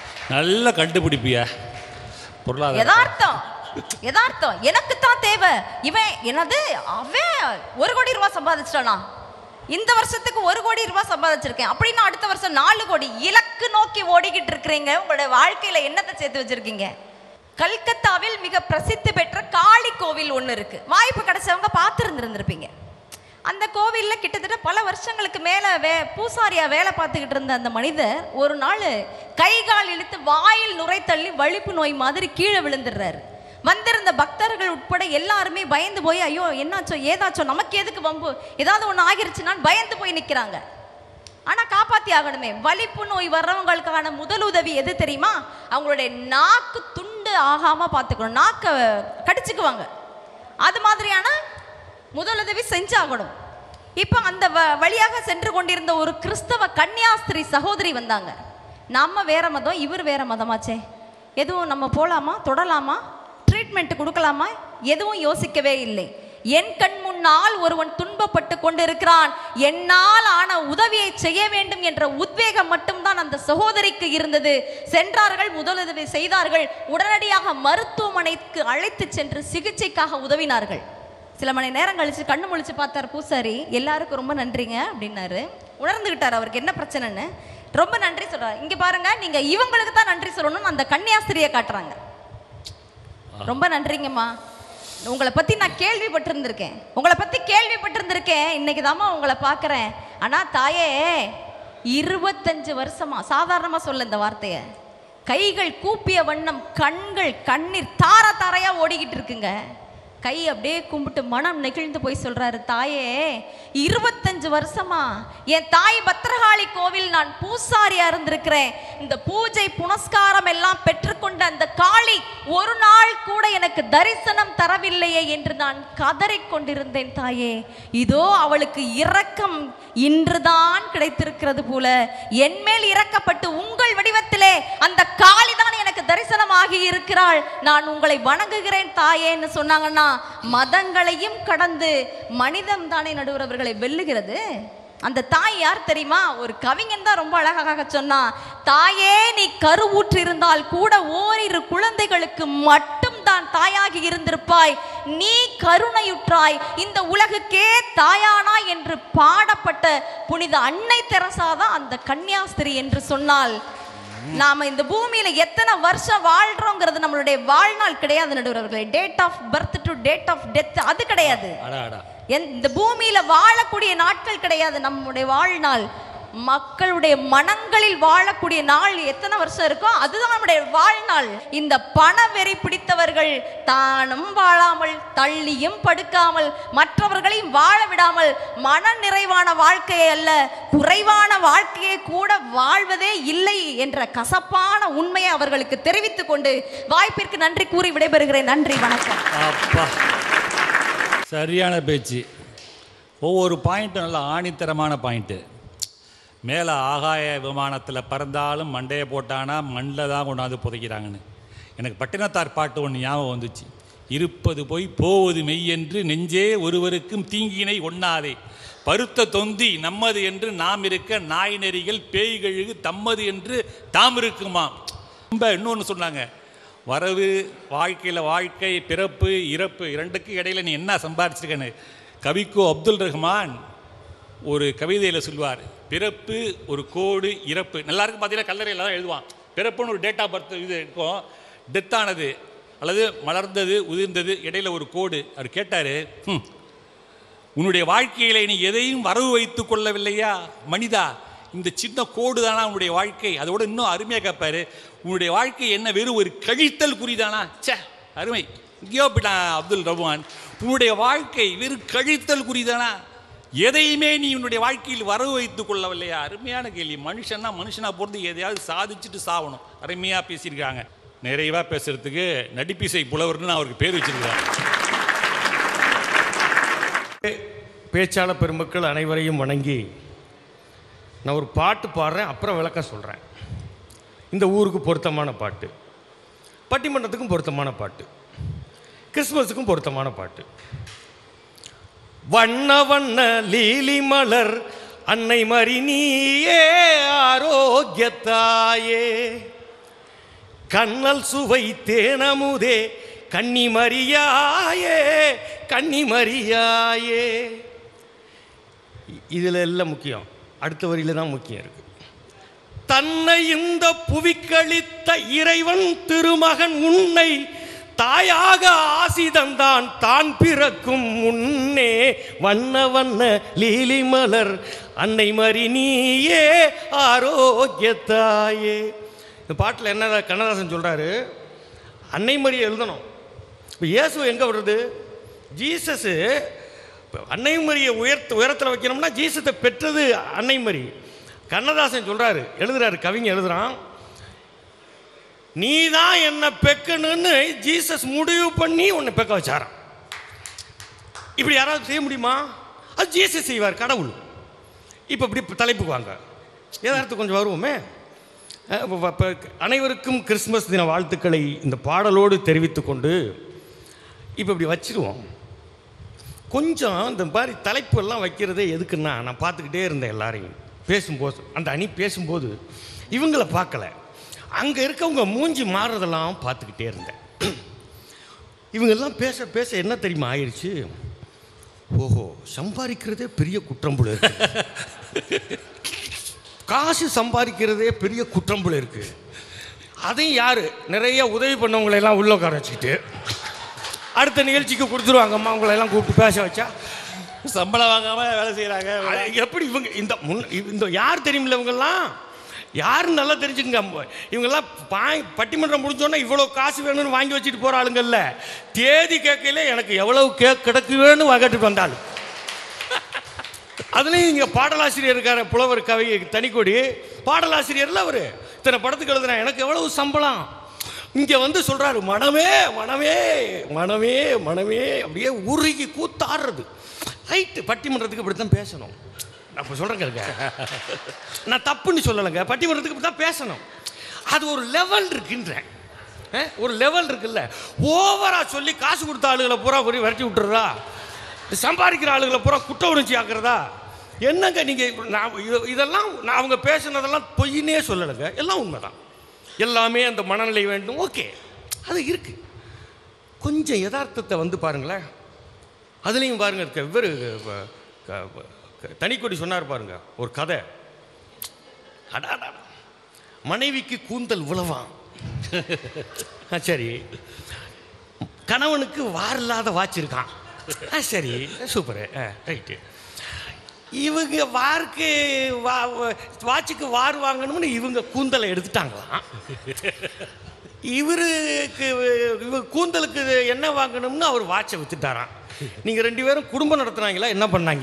நல்ல கண்டுபிடிப்பியா பொருளாதார யதார்த்தம் யதார்த்தம் எனக்கு தான் தேவை இவன் என்னது அவன் ஒரு கோடி ரூபாய் சம்பாதிச்சிட்டானா இந்த வருஷத்துக்கு ஒரு கோடி ரூபாய் சம்பாதிச்சிருக்கேன் அப்படின்னா அடுத்த வருஷம் நாலு கோடி இலக்கு நோக்கி ஓடிக்கிட்டு இருக்கிறீங்க உங்களோட வாழ்க்கையில என்னத்தை சேர்த்து வச்சிருக்கீங்க கல்கத்தாவில் மிக பிரசித்தி பெற்ற காளி கோவில் ஒன்று இருக்கு வாய்ப்பு கிடைச்சவங்க பார்த்துருந்துருந்துருப்பீங்க அந்த கோவில்ல கிட்டத்தட்ட பல வருஷங்களுக்கு மேல வே பூசாரியா வேலை பார்த்துக்கிட்டு இருந்த அந்த மனிதர் ஒரு நாள் கை கால் இழுத்து வாயில் நுரை தள்ளி வலிப்பு நோய் மாதிரி கீழே விழுந்துடுறாரு வந்திருந்த பக்தர்கள் உட்பட எல்லாருமே பயந்து போய் ஐயோ என்னாச்சோ ஏதாச்சோ நமக்கு எதுக்கு வம்பு ஏதாவது ஒன்று ஆகிருச்சுன்னான்னு பயந்து போய் நிற்கிறாங்க ஆனா காப்பாத்தி ஆகணுமே வலிப்பு நோய் வர்றவங்களுக்கான முதல் உதவி எது தெரியுமா அவங்களுடைய நாக்கு துண்டு ஆகாம பார்த்துக்கணும் நாக்கை கடிச்சுக்குவாங்க அது மாதிரியான முதலுதவி செஞ்சாகணும் இப்போ அந்த வ- வழியாக சென்று கொண்டிருந்த ஒரு கிறிஸ்தவ கன்னியாஸ்திரி சகோதரி வந்தாங்க நம்ம வேற மதம் இவர் வேற மதமாச்சே எதுவும் நம்ம போலாமா தொடலாமா ட்ரீட்மெண்ட் கொடுக்கலாமா எதுவும் யோசிக்கவே இல்லை என் கண் முன்னால் ஒருவன் துன்பப்பட்டு கொண்டிருக்கிறான் என்னால் ஆன உதவியை செய்ய வேண்டும் என்ற உத்வேகம் மட்டும்தான் அந்த சகோதரிக்கு இருந்தது சென்றார்கள் முதலுதவி செய்தார்கள் உடனடியாக மருத்துவமனைக்கு அழைத்து சென்று சிகிச்சைக்காக உதவினார்கள் சில மணி நேரம் கழிச்சு கண்ணு முழிச்சு பார்த்தார் பூசாரி எல்லாருக்கும் ரொம்ப நன்றிங்க அப்படின்னாரு உணர்ந்துகிட்டார் அவருக்கு என்ன பிரச்சனைன்னு ரொம்ப நன்றி சொல்றாரு இங்க பாருங்க நீங்க இவங்களுக்கு தான் நன்றி சொல்லணும்னு அந்த கன்னியாஸ்திரியை காட்டுறாங்க ரொம்ப நன்றிங்கம்மா உங்களை பத்தி நான் கேள்விப்பட்டிருந்திருக்கேன் உங்களை பத்தி கேள்விப்பட்டிருந்திருக்கேன் இன்னைக்கு தாம்மா உங்களை பார்க்கறேன் ஆனா தாயே இருபத்தஞ்சு வருஷமா சாதாரணமா சொல்ல இந்த வார்த்தைய கைகள் கூப்பிய வண்ணம் கண்கள் கண்ணீர் தார தாரையா ஓடிக்கிட்டு இருக்குங்க கை அப்படியே கும்பிட்டு மனம் நெகிழ்ந்து போய் சொல்றாரு தாயே இருபத்தஞ்சு வருஷமா என் தாய் பத்திரகாளி கோவில் நான் பூசாரியா இருந்திருக்கிறேன் இந்த பூஜை புனஸ்காரம் எல்லாம் பெற்றுக்கொண்ட அந்த காளி ஒரு நாள் கூட எனக்கு தரிசனம் தரவில்லையே என்று நான் கதறிக் கொண்டிருந்தேன் தாயே இதோ அவளுக்கு இரக்கம் இன்றுதான் கிடைத்திருக்கிறது போல என்மேல் இறக்கப்பட்டு உங்கள் வடிவத்திலே அந்த காளி தான் எனக்கு தரிசனமாகி இருக்கிறாள் நான் உங்களை வணங்குகிறேன் தாயேன்னு சொன்னாங்கன்னா மதங்களையும் கடந்து மனிதம் தானே நடுவர் அவர்களை வெல்லுகிறது அந்த தாய் யார் தெரியுமா ஒரு கவிஞன் தான் ரொம்ப அழகாக சொன்னா தாயே நீ கருவூற்று இருந்தால் கூட ஓரிரு குழந்தைகளுக்கு மட்டும் தான் தாயாகி இருந்திருப்பாய் நீ கருணையுற்றாய் இந்த உலகுக்கே தாயானா என்று பாடப்பட்ட புனித அன்னை தெரசா தான் அந்த கன்னியாஸ்திரி என்று சொன்னால் நாம இந்த பூமியில எத்தனை வருஷம் வாழ்றோங்கிறது நம்மளுடைய வாழ்நாள் கிடையாது நடுவர்களே date of birth to date of death அது கிடையாது அடா அடா என்- இந்த பூமியில வாழக்கூடிய நாட்கள் கிடையாது நம்முடைய வாழ்நாள் மக்களுடைய மனங்களில் வாழக்கூடிய நாள் எத்தனை வருஷம் இருக்கோ அதுதான் நம்முடைய வாழ்நாள் இந்த பணவெறி பிடித்தவர்கள் தானும் வாழாமல் தள்ளியும் படுக்காமல் மற்றவர்களையும் வாழ விடாமல் மன நிறைவான வாழ்க்கையை அல்ல குறைவான வாழ்க்கையை கூட வாழ்வதே இல்லை என்ற கசப்பான உண்மையை அவர்களுக்கு தெரிவித்துக் கொண்டு வாய்ப்பிற்கு நன்றி கூறி விடைபெறுகிறேன் நன்றி வணக்கம் அப்பா சரியான பேச்சு ஒவ்வொரு பாயிண்ட்டும் நல்ல ஆணித்தரமான பாயிண்ட்டு மேலே ஆகாய விமானத்தில் பறந்தாலும் மண்டையை போட்டானா மண்ணில் தான் கொண்டாந்து புதைக்கிறாங்கன்னு எனக்கு பட்டினத்தார் பாட்டு ஒன்று ஞாபகம் வந்துச்சு இருப்பது போய் போவது மெய் என்று நெஞ்சே ஒருவருக்கும் தீங்கினை ஒண்ணாதே பருத்த தொந்தி நம்மது என்று நாம் இருக்க நாய் நெறிகள் பேய்கழுகு தம்மது என்று தாம் இருக்குமா ரொம்ப இன்னொன்று சொன்னாங்க வரவு வாழ்க்கையில் வாழ்க்கை பிறப்பு இறப்பு இரண்டுக்கு இடையில நீ என்ன சம்பாரிச்சிருக்கன்னு கவிக்கோ அப்துல் ரஹ்மான் ஒரு கவிதையில் சொல்வார் பிறப்பு ஒரு கோடு இறப்பு எல்லாருக்கும் பார்த்தீங்கன்னா கல்லறையில் தான் எழுதுவான் பிறப்புன்னு ஒரு டேட் ஆஃப் பர்த் இது இருக்கும் டெத்தானது அல்லது மலர்ந்தது உதிர்ந்தது இடையில ஒரு கோடு அவர் கேட்டார் "ஹம், உன்னுடைய வாழ்க்கையில நீ எதையும் வரவு வைத்துக் கொள்ளவில்லையா மனிதா இந்த சின்ன கோடு தானா உன்னுடைய வாழ்க்கை அதோட இன்னும் அருமையாக கேட்பாரு உன்னுடைய வாழ்க்கை என்ன வெறும் ஒரு கழித்தல் குறிதானா ச்சே அருமை இங்கேயோ போயிட்டான் அப்துல் ரஹ்மான் உன்னுடைய வாழ்க்கை வெறும் கழித்தல் குறிதானா எதையுமே நீ உன்னுடைய வாழ்க்கையில் வரவு வைத்துக் கொள்ளவில்லையா அருமையான கேள்வி மனுஷன்னா மனுஷனா பொறுத்து எதையாவது சாதிச்சுட்டு சாவணும் அருமையாக பேசியிருக்காங்க நிறைவாக பேசுறதுக்கு நடிப்பிசை புலவர்னு நான் அவருக்கு பேர் வச்சிருக்கிறேன் பேச்சாளர் பெருமக்கள் அனைவரையும் வணங்கி நான் ஒரு பாட்டு பாடுறேன் அப்புறம் விளக்கம் சொல்கிறேன் இந்த ஊருக்கு பொருத்தமான பாட்டு பட்டிமன்றத்துக்கும் பொருத்தமான பாட்டு கிறிஸ்மஸுக்கும் பொருத்தமான பாட்டு வண்ண வண்ண லீலி மலர் அன்னை மறி நீயே ஆரோக்கியத்தாயே கண்ணல் சுவை தேனமுதே கன்னி மரியாயே கன்னி மரியாயே இதில் எல்லாம் முக்கியம் அடுத்த வரியில தான் முக்கியம் இருக்கு தன்னை இந்த புவிக்களித்த இறைவன் திருமகன் உன்னை தாயாக ஆசி தந்தான் தான் பிறக்கும் முன்னே வண்ண வண்ண லீலி மலர் அன்னை மறி நீயே ஆரோக்கியத்தாயே இந்த பாட்டில் என்ன கண்ணதாசன் சொல்றாரு அன்னை மரியை எழுதணும் இப்போ இயேசு எங்கே வருது ஜீசஸு இப்போ அன்னை மரியை உயர்த்த உயரத்தில் வைக்கணும்னா ஜீசத்தை பெற்றது அன்னை மரி கண்ணதாசன் சொல்கிறாரு எழுதுறாரு கவிஞர் எழுதுறான் நீ தான் என்னை பெக்கணும்னு ஜீசஸ் முடிவு பண்ணி உன்னை பெக்க வச்சாராம் இப்படி யாராவது செய்ய முடியுமா அது ஜீசஸ் செய்வார் கடவுள் இப்போ இப்படி தலைப்புக்கு வாங்க எதார்த்தம் கொஞ்சம் வருவோமே அஹ் இப்ப- இப்ப- இப்ப அனைவருக்கும் கிறிஸ்மஸ் தின வாழ்த்துக்களை இந்த பாடலோடு தெரிவித்துக் கொண்டு இப்போ இப்படி வச்சிருவோம் கொஞ்சம் இந்த மாதிரி தலைப்பு எல்லாம் வைக்கிறதே எதுக்குன்னா நான் பார்த்துக்கிட்டே இருந்தேன் எல்லாரையும் பேசும்போது அந்த அணி பேசும்போது இவங்கள பார்க்கல அங்கே இருக்கவங்க மூஞ்சி மாறுறதெல்லாம் பார்த்துக்கிட்டே இருந்தேன் இவங்கெல்லாம் பேச பேச என்ன தெரியுமா ஆயிடுச்சு ஓஹோ சம்பாதிக்கிறதே பெரிய குற்றம் போல இருக்கு காசு சம்பாதிக்கிறதே பெரிய குற்றம் போல இருக்கு அதையும் யாரு நிறைய உதவி பண்ணவங்களை எல்லாம் உள்ள உட்கார வச்சுக்கிட்டு அடுத்த நிகழ்ச்சிக்கு கொடுத்துருவாங்கம்மா உங்களை எல்லாம் கூப்பிட்டு பேச வச்சா சம்பளம் வாங்காம வேலை செய்கிறாங்க அது எப்படி இவங்க இந்த முன் இந்த யார் தெரியுமில்ல இவங்கெல்லாம் யாருன்னு நல்லா தெரிஞ்சுக்கங்க இவங்கெல்லாம் பாய் பட்டிமன்றம் முடிஞ்சோன்னா இவ்வளோ காசு வேணும்னு வாங்கி வச்சுட்டு போகிற ஆளுங்கல்ல தேதி கேட்கல எனக்கு எவ்வளவு கேக் கிடக்குவேன்னு வாங்கிட்டு வந்தாலும் அதுலேயும் இங்கே பாடலாசிரியர் இருக்கார புலவர் கவி தனிக்கொடி பாடலாசிரியர்ல அவர் இத்தனை படத்துக்கு எழுதுறேன் எனக்கு எவ்வளவு சம்பளம் இங்கே வந்து சொல்கிறாரு மனமே மனமே மனமே மனமே அப்படியே உருகி கூத்தாடுறது ரைட்டு பட்டிமன்றத்துக்கு இப்படி தான் பேசணும் நான் இப்போ சொல்கிறேங்க நான் தப்புன்னு சொல்லலைங்க பட்டிமன்றத்துக்கு இப்படி தான் பேசணும் அது ஒரு லெவல் இருக்குன்றேன் அஹ், ஒரு லெவல் இருக்குல்ல ஓவரா சொல்லி காசு கொடுத்த ஆளுகளை பூரா போய் விரட்டி விட்டுறதா சம்பாதிக்கிற ஆளுகளை பூரா குற்ற உணர்ச்சி ஆக்குறதா என்னங்க நீங்கள் நான் இது- இதெல்லாம் நான் அவங்க பேசுனதெல்லாம் பொய்னே சொல்லலைங்க எல்லாம் உண்மைதான் எல்லாமே அந்த மனநிலை வேண்டும் ஓகே அது இருக்கு கொஞ்சம் யதார்த்தத்தை வந்து பாருங்களேன் அதுலேயும் பாருங்க க- இவரு க- க- க- தனிக்கொடி சொன்னார் பாருங்க ஒரு கதை அடாடா மனைவிக்கு கூந்தல் உழவான் ஆ, சரி கணவனுக்கு வார் இல்லாத வாட்ச் இருக்கான் ஆ சரி சூப்பரு ஆ ரைட்டு இவங்க வாருக்கு வா வா- வாட்சுக்கு வார் வாங்கணும்னு இவங்க கூந்தலை எடுத்துட்டாங்களாம் இவருக்கு இவ கூந்தலுக்கு என்ன வாங்கணும்னு அவர் வாட்சை வித்துட்டாராம் நீங்கள் ரெண்டு பேரும் குடும்பம் நடத்துனாங்களா என்ன பண்ணாங்க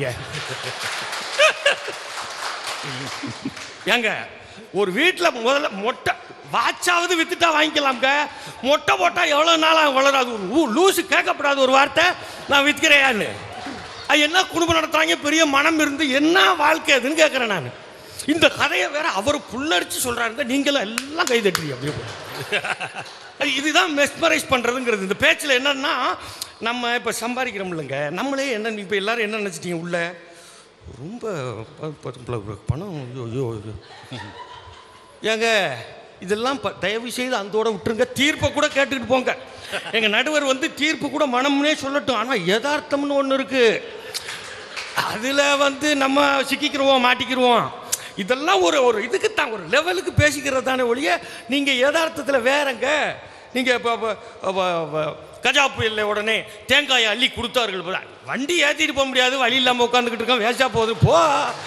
ஏங்க ஒரு வீட்டில் முதல்ல மொட்டை வாட்சாவது வித்துட்டா வாங்கிக்கலாம்ங்க மொட்டை போட்டா எவ்வளோ நாளாக வளராது ஒரு ஊ- லூசு கேட்கப்படாது ஒரு வார்த்தை நான் விற்கிறேயான்னு அது என்ன குடும்பம் நடத்துறாங்க பெரிய மனம் இருந்து என்ன வாழ்க்கை அதுன்னு கேட்குறேன் நான் இந்த கதையை வேற அவர் புல்லடிச்சு சொல்றாருங்க நீங்களும் எல்லாம் கை தட்டுறீங்க அப்படியே போய். அது இதுதான் மெஸ்மரைஸ் பண்ணுறதுங்கிறது இந்த பேச்சில் என்னன்னா நம்ம இப்போ சம்பாதிக்கிறோம் இல்லைங்க நம்மளே என்ன இப்போ எல்லாரும் என்ன நினச்சிட்டீங்க உள்ள ரொம்ப ப- ப- ப- பணம் ஐயோ ஐயோ ஐயோ. ஏங்க இதெல்லாம் ப- தயவு செய்து அந்தோட விட்டுருங்க தீர்ப்பை கூட கேட்டுக்கிட்டு போங்க எங்க நடுவர் வந்து தீர்ப்பு கூட மனம்னே சொல்லட்டும் ஆனால் யதார்த்தம்னு ஒன்று இருக்கு அதில் வந்து நம்ம சிக்கிக்கிருவோம் மாட்டிக்கிருவோம் இதெல்லாம் ஒரு ஒரு இதுக்கு தான் ஒரு லெவலுக்கு பேசிக்கிறது தானே ஒழிய நீங்கள் யதார்த்தத்தில் வேறங்க நீங்கள் இப்போ கஜா புயல்ல உடனே தேங்காயை அள்ளி கொடுத்தார்கள் போல. வண்டி ஏற்றிட்டு போக முடியாது வழி இல்லாமல் உட்காந்துக்கிட்டு இருக்கோம் வேஸ்டாக போகுது போ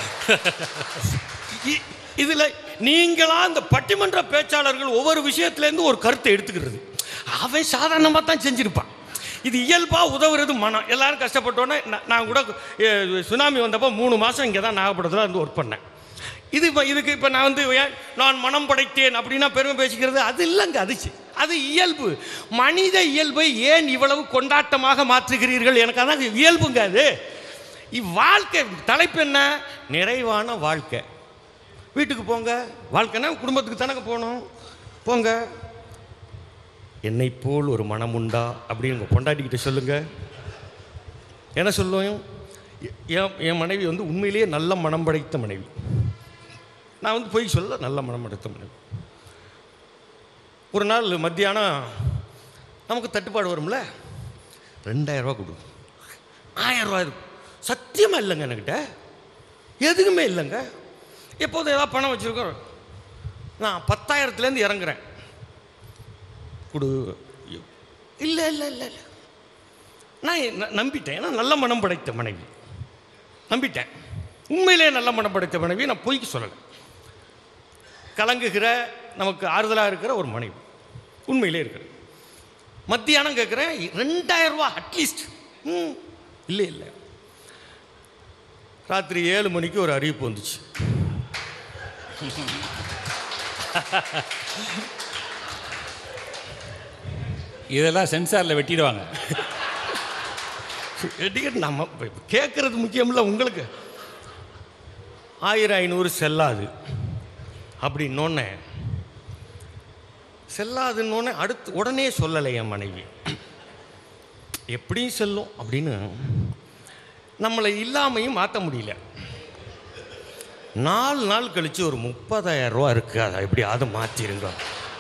இ- இதுல நீங்களா இந்த பட்டிமன்ற பேச்சாளர்கள் ஒவ்வொரு விஷயத்துலேருந்து ஒரு கருத்தை எடுத்துக்கிறது அவன் சாதாரணமாக தான் செஞ்சிருப்பான் இது இயல்பா உதவுறது மனம் எல்லாரும் கஷ்டப்பட்டோன்னே நான் நான் கூட எ, சுனாமி வந்தப்போ மூணு மாதம் இங்கே தான் நாகப்பட்டினத்தில் வந்து ஒர்க் பண்ணேன் இது இப்போ இதுக்கு இப்போ நான் வந்து ஏன் நான் மனம் படைத்தேன் அப்படின்னா பெருமை பேசிக்கிறது அது இல்லைங்க அது சி- அது இயல்பு மனித இயல்பை ஏன் இவ்வளவு கொண்டாட்டமாக மாற்றுகிறீர்கள் எனக்கு அதான் இயல்புங்க அது இவ்வாழ்க்கை தலைப்பு என்ன நிறைவான வாழ்க்கை வீட்டுக்கு போங்க வாழ்க்கைன்னா குடும்பத்துக்கு தானங்க போகணும் போங்க என்னை போல் ஒரு மனம் உண்டா அப்படின்னு உங்கள் பொண்டாட்டிக்கிட்ட சொல்லுங்க என்ன சொல்லுவேன் என் என் மனைவி வந்து உண்மையிலேயே நல்ல மனம் படைத்த மனைவி நான் வந்து போய் சொல்ல நல்ல மனம் படைத்த மனைவி ஒரு நாள் மத்தியானம் நமக்கு தட்டுப்பாடு வரும்ல ரெண்டாயிரம் ரூபா கொடு ஆயிரம் ரூபா இருக்கும் சத்தியமாக இல்லைங்க என்கிட்ட எதுக்குமே இல்லைங்க எப்போதும் ஏதாவது பணம் வச்சுருக்கோம் நான் பத்தாயிரத்துலேருந்து இறங்குறேன் கொடு இல்லை இல்லை இல்லை இல்லை நான் ந- நம்பிட்டேன் ஏன்னா நல்ல மனம் படைத்த மனைவி நம்பிட்டேன் உண்மையிலே நல்ல மனம் படைத்த மனைவி நான் பொய்க்கு சொல்லலை கலங்குகிற நமக்கு ஆறுதலாக இருக்கிற ஒரு மனைவி உண்மையிலே இருக்கிற மத்தியானம் கேட்குறேன் ரெண்டாயிரம் ரூபா அட்லீஸ்ட் ம் இல்லை இல்லை ராத்திரி ஏழு மணிக்கு ஒரு அறிவிப்பு வந்துச்சு இதெல்லாம் சென்சாரில் வெட்டிடுவாங்க டிக்கெட் நம்ம கேட்குறது முக்கியமில்ல உங்களுக்கு ஆயிரம் ஐநூறு செல்லாது அப்படின்னோடனே செல்லாதுன்னொன்னே அடுத்து உடனே சொல்லலை என் மனைவி எப்படியும் செல்லும் அப்படின்னு நம்மளை இல்லாமையும் மாற்ற முடியல நாலு நாள் கழிச்சு ஒரு முப்பதாயிரம் ரூபா இருக்கு அதை எப்படியாவது மாற்றிருங்க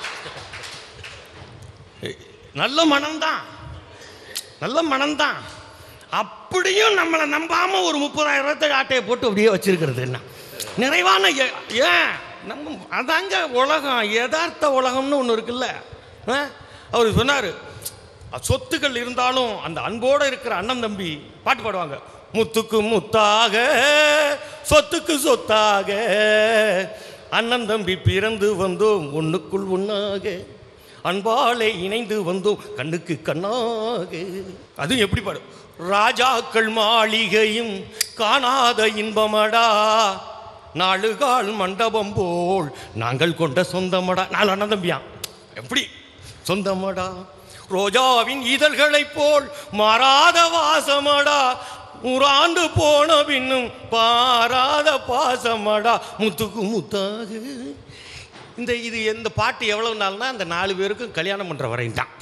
நல்ல மனம்தான் நல்ல மனம்தான் அப்படியும் நம்மளை நம்பாம ஒரு முப்பதாயிரம் ரூபாய் ஆட்டையை போட்டு அப்படியே வச்சிருக்கிறது என்ன நிறைவான ஏ- ஏன் நம்ம அதாங்க உலகம் யதார்த்த உலகம்னு ஒன்று இருக்குல்ல ஆ? அவர் சொன்னார் சொத்துக்கள் இருந்தாலும் அந்த அன்போடு இருக்கிற அண்ணன் தம்பி பாட்டு பாடுவாங்க முத்துக்கு முத்தாக சொத்துக்கு சொத்தாக அண்ணன் தம்பி பிறந்து வந்தோம் ஒண்ணுக்குள் ஒண்ணாக அன்பாலே இணைந்து வந்தோம் கண்ணுக்கு கண்ணாக அதுவும் எப்படி பாடும் ராஜாக்கள் மாளிகையும் காணாத இன்பமடா நாளுகால் மண்டபம் போல் நாங்கள் கொண்ட சொந்தமடா நாலு அண்ணன் தம்பியான் எப்படி சொந்தமடா ரோஜாவின் இதழ்களைப் போல் மாறாத வாசமடா நூறாண்டு போன பின்னும் பாராத பாசமடா முத்துக்கு முத்தாக இந்த இது இந்த பாட்டு எவ்வளவு நாள்னா அந்த நாலு பேருக்கும் கல்யாணம் பண்ற வரையும் தான்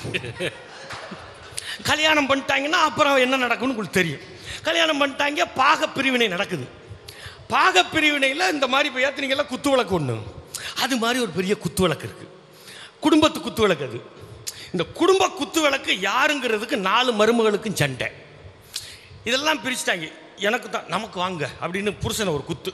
கல்யாணம் பண்ணிட்டாங்கன்னா அப்புறம் என்ன நடக்கும்னு உங்களுக்கு தெரியும் கல்யாணம் பண்ணிட்டாங்க பாக பிரிவினை நடக்குது பாக பிரிவினையில் இந்த மாதிரி இப்போ ஏற்றுனீங்கல்ல குத்து விளக்கு ஒன்று அது மாதிரி ஒரு பெரிய குத்து விளக்கு இருக்குது குடும்பத்து குத்து விளக்கு அது இந்த குடும்ப குத்து விளக்கு யாருங்கிறதுக்கு நாலு மருமகளுக்கும் சண்டை இதெல்லாம் பிரிச்சுட்டாங்க எனக்கு தான் நமக்கு வாங்க அப்படின்னு புருஷனை ஒரு குத்து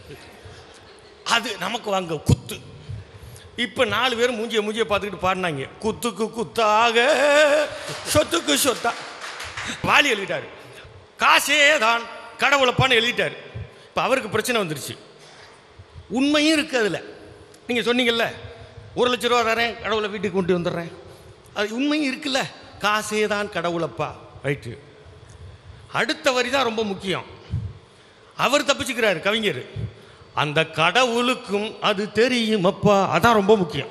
அது நமக்கு வாங்க குத்து இப்போ நாலு பேரும் மூஞ்சிய மூஞ்சிய பார்த்துக்கிட்டு பாடினாங்க குத்துக்கு குத்தாக சொத்துக்கு சொத்தா வாலி எழுதிட்டாரு காசே தான் கடவுளப்பான்னு எழுதிட்டாரு இப்போ அவருக்கு பிரச்சனை வந்துருச்சு உண்மையும் இருக்குது அதில் நீங்கள் சொன்னீங்கல்ல ஒரு லட்ச ரூபா தரேன் கடவுளை வீட்டுக்கு கொண்டு வந்துடுறேன் அது உண்மையும் இருக்குல்ல காசே தான் கடவுளப்பா ரைட்டு அடுத்த வரி தான் ரொம்ப முக்கியம் அவர் தப்பிச்சுக்கிறாரு கவிஞர் அந்த கடவுளுக்கும் அது தெரியும் அப்பா அதான் ரொம்ப முக்கியம்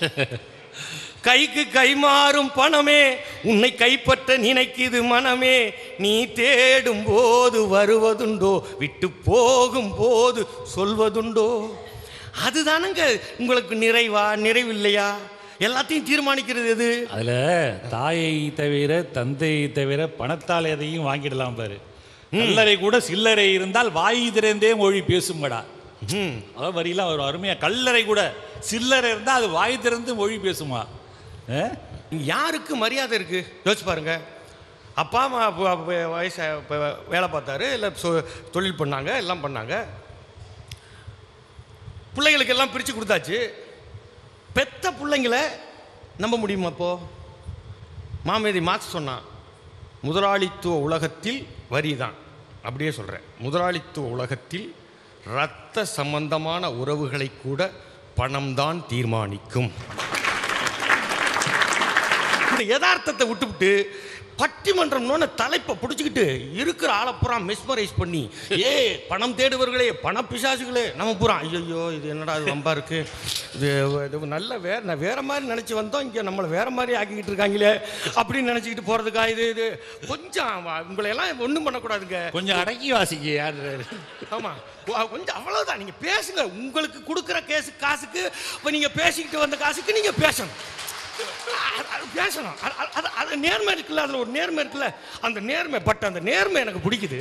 கைக்கு கை மாறும் பணமே உன்னை கைப்பற்ற நினைக்குது மனமே நீ தேடும் போது வருவதுண்டோ விட்டு போகும் போது சொல்வதுண்டோ அதுதானங்க உங்களுக்கு நிறைவா நிறைவில்லையா எல்லாத்தையும் தீர்மானிக்கிறது எது அதுல தாயை தவிர தந்தையை தவிர பணத்தால் எதையும் வாங்கிடலாம் பாரு கல்லறை கூட சில்லறை இருந்தால் வாய் திறந்தே மொழி பேசுங்கடா ம் அதான் வரியெல்லாம் வரும் அருமையா கல்லறை கூட சில்லறை இருந்தால் அது வாய் திறந்து மொழி பேசுமா ஆ? இங்க யாருக்கு மரியாதை இருக்கு யோசிச்சு பாருங்க அப்பா அம்மா அப்ப- அப்ப வயசு இப்ப வேலை பார்த்தாரு இல்லை சொ- தொழில் பண்ணாங்க எல்லாம் பண்ணாங்க பிள்ளைகளுக்கு எல்லாம் பிரித்து கொடுத்தாச்சு பெத்த பிள்ளைங்கள நம்ப முடியுமா அப்போ மாமேதி மார்க்ஸ் சொன்னான் முதலாளித்துவ உலகத்தில் வரி தான் அப்படியே சொல்கிறேன் முதலாளித்துவ உலகத்தில் இரத்த சம்பந்தமான உறவுகளை கூட பணம்தான் தீர்மானிக்கும் இந்த யதார்த்தத்தை விட்டுவிட்டு பட்டிமன்றம்னு தலைப்பை பிடிச்சிக்கிட்டு இருக்கிற ஆளை பூரா மெஸ்மரைஸ் பண்ணி ஏ பணம் தேடுவர்களே பண பிசாசுகளே நம்ம பூரா ஐயோ இது என்னடா இது வம்பா இருக்கு இது இது நல்ல வேற நான் வேற மாதிரி நினச்சி வந்தோம் இங்கே நம்மளை வேற மாதிரி ஆக்கிக்கிட்டு இருக்காங்களே அப்படின்னு நினச்சிக்கிட்டு போகிறதுக்கா இது இது கொஞ்சம் வ- உங்களையெல்லாம் ஒன்றும் பண்ணக்கூடாதுங்க கொஞ்சம் அடக்கி வாசிக்க யார் ஆமாம் கொஞ்சம் அவ்வளோதான் நீங்கள் பேசுங்க உங்களுக்கு கொடுக்குற கேஸு காசுக்கு இப்போ நீங்கள் பேசிக்கிட்டு வந்த காசுக்கு நீங்கள் பேசணும் அது- அது பேசணும் அது- அது- அது அது நேர்மை இருக்குல்ல அதில் ஒரு நேர்மை இருக்குல்ல அந்த நேர்மை பட் அந்த நேர்மை எனக்கு பிடிக்குது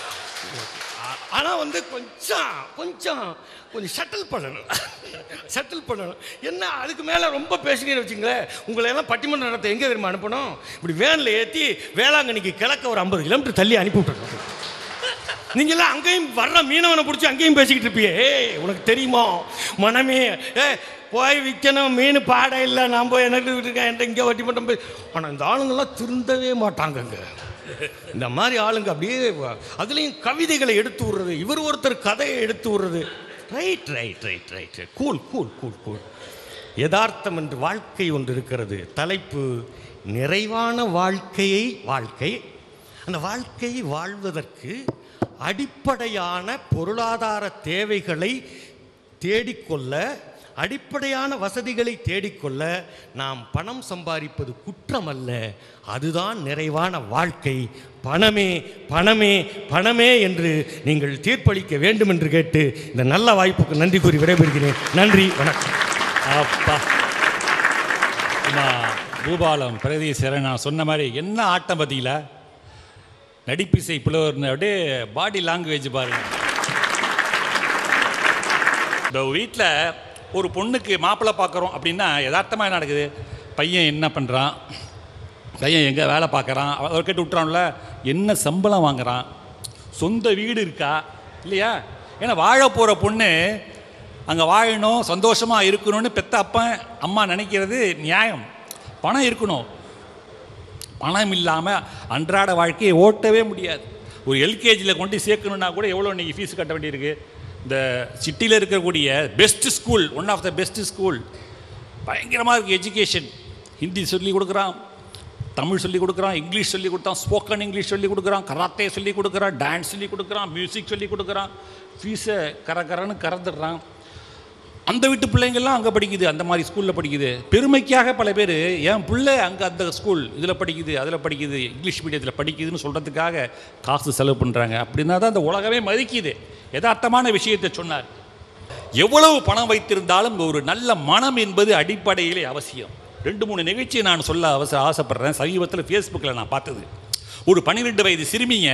ஆனால் வந்து கொஞ்சம் கொஞ்சம் கொஞ்சம் ஷட்டில் பண்ணணும் ஷட்டில் பண்ணணும் என்ன அதுக்கு மேலே ரொம்ப பேசுனீங்கன்னு வச்சுங்களேன் உங்களை எல்லாம் பட்டிமன்ற நடத்த எங்கே தெரியுமா அனுப்பணும் இப்படி வேனில் ஏற்றி வேளாங்கண்ணிக்கு கிழக்க ஒரு ஐம்பது கிலோமீட்டர் தள்ளி அனுப்பி விட்டுறணும் நீங்களாம் அங்கேயும் வர்ற மீனவனை பிடிச்சி அங்கேயும் பேசிக்கிட்டு இருப்பியே ஏய் உனக்கு தெரியுமா மனமே ஏ போய் விற்கணும் மீன் பாடை இல்லை நான் போய் எனக்கு இருக்கேன் என்கிட்ட இங்கே வட்டி மட்டும் போய் ஆனால் இந்த ஆளுங்கெல்லாம் திருந்தவே மாட்டாங்கங்க இந்த மாதிரி ஆளுங்க அப்படியே வ- அதுலேயும் கவிதைகளை எடுத்து விடுறது இவர் ஒருத்தர் கதையை எடுத்து விடுறது right right right right cool cool cool cool யதார்த்தம் என்று வாழ்க்கை ஒன்று இருக்கிறது தலைப்பு நிறைவான வாழ்க்கையை வாழ்க்கை அந்த வாழ்க்கையை வாழ்வதற்கு அடிப்படையான பொருளாதார தேவைகளை தேடிக்கொள்ள அடிப்படையான வசதிகளை தேடிக்கொள்ள நாம் பணம் சம்பாதிப்பது குற்றம் அல்ல அதுதான் நிறைவான வாழ்க்கை பணமே பணமே பணமே என்று நீங்கள் தீர்ப்பளிக்க வேண்டும் என்று கேட்டு இந்த நல்ல வாய்ப்புக்கு நன்றி கூறி விடைபெறுகிறேன் நன்றி வணக்கம் அப்பா நான் பூபாலம் பிரதீஸ்வரன் நான் சொன்ன மாதிரி என்ன ஆட்டம் பார்த்தீங்களா நடிப்பிசை புலவர்னு அப்படியே பாடி லாங்குவேஜ் பாருங்க இந்த வீட்டில் ஒரு பொண்ணுக்கு மாப்பிள்ளை பார்க்குறோம் அப்படின்னா யதார்த்தமாக என்ன நடக்குது பையன் என்ன பண்ணுறான் பையன் எங்கே வேலை பார்க்குறான் அவர் கேட்டு விட்டுறான்ல என்ன சம்பளம் வாங்குறான் சொந்த வீடு இருக்கா இல்லையா ஏன்னா வாழ போகிற பொண்ணு அங்கே வாழணும் சந்தோஷமாக இருக்கணும்னு பெத்த அப்பன் அம்மா நினைக்கிறது நியாயம் பணம் இருக்கணும் பணம் இல்லாமல் அன்றாட வாழ்க்கையை ஓட்டவே முடியாது ஒரு எல்கேஜியில் கொண்டு சேர்க்கணுன்னா கூட எவ்வளோ நீங்கள் ஃபீஸ் கட்ட வேண்டியிருக்கு இந்த சிட்டியில் இருக்கக்கூடிய best school one of the best school பயங்கரமாக இருக்குது எஜுகேஷன் ஹிந்தி சொல்லி கொடுக்குறான் தமிழ் சொல்லி கொடுக்குறான் இங்கிலீஷ் சொல்லி கொடுத்தான் ஸ்போக்கன் இங்கிலீஷ் சொல்லி கொடுக்குறான் கராத்தே சொல்லி கொடுக்குறான் டான்ஸ் சொல்லி கொடுக்குறான் மியூசிக் சொல்லி கொடுக்குறான் ஃபீஸை கர கரன்னு கறந்துடுறான் அந்த வீட்டு பிள்ளைங்கள்லாம் அங்கே படிக்குது அந்த மாதிரி ஸ்கூலில் படிக்குது பெருமைக்காக பல பேர் என் பிள்ளை அங்கே அந்த ஸ்கூல் இதில் படிக்குது அதில் படிக்குது இங்கிலீஷ் மீடியத்தில் படிக்குதுன்னு சொல்கிறதுக்காக காசு செலவு பண்ணுறாங்க அப்படின்னா தான் அந்த உலகமே மதிக்குது யதார்த்தமான விஷயத்தை சொன்னார் எவ்வளவு பணம் வைத்திருந்தாலும் ஒரு நல்ல மனம் என்பது அடிப்படையிலே அவசியம் ரெண்டு மூணு நிகழ்ச்சியை நான் சொல்ல அவசர ஆசைப்படுறேன் சமீபத்தில் ஃபேஸ்புக்கில் நான் பார்த்தது ஒரு பன்னிரெண்டு வயது சிறுமிங்க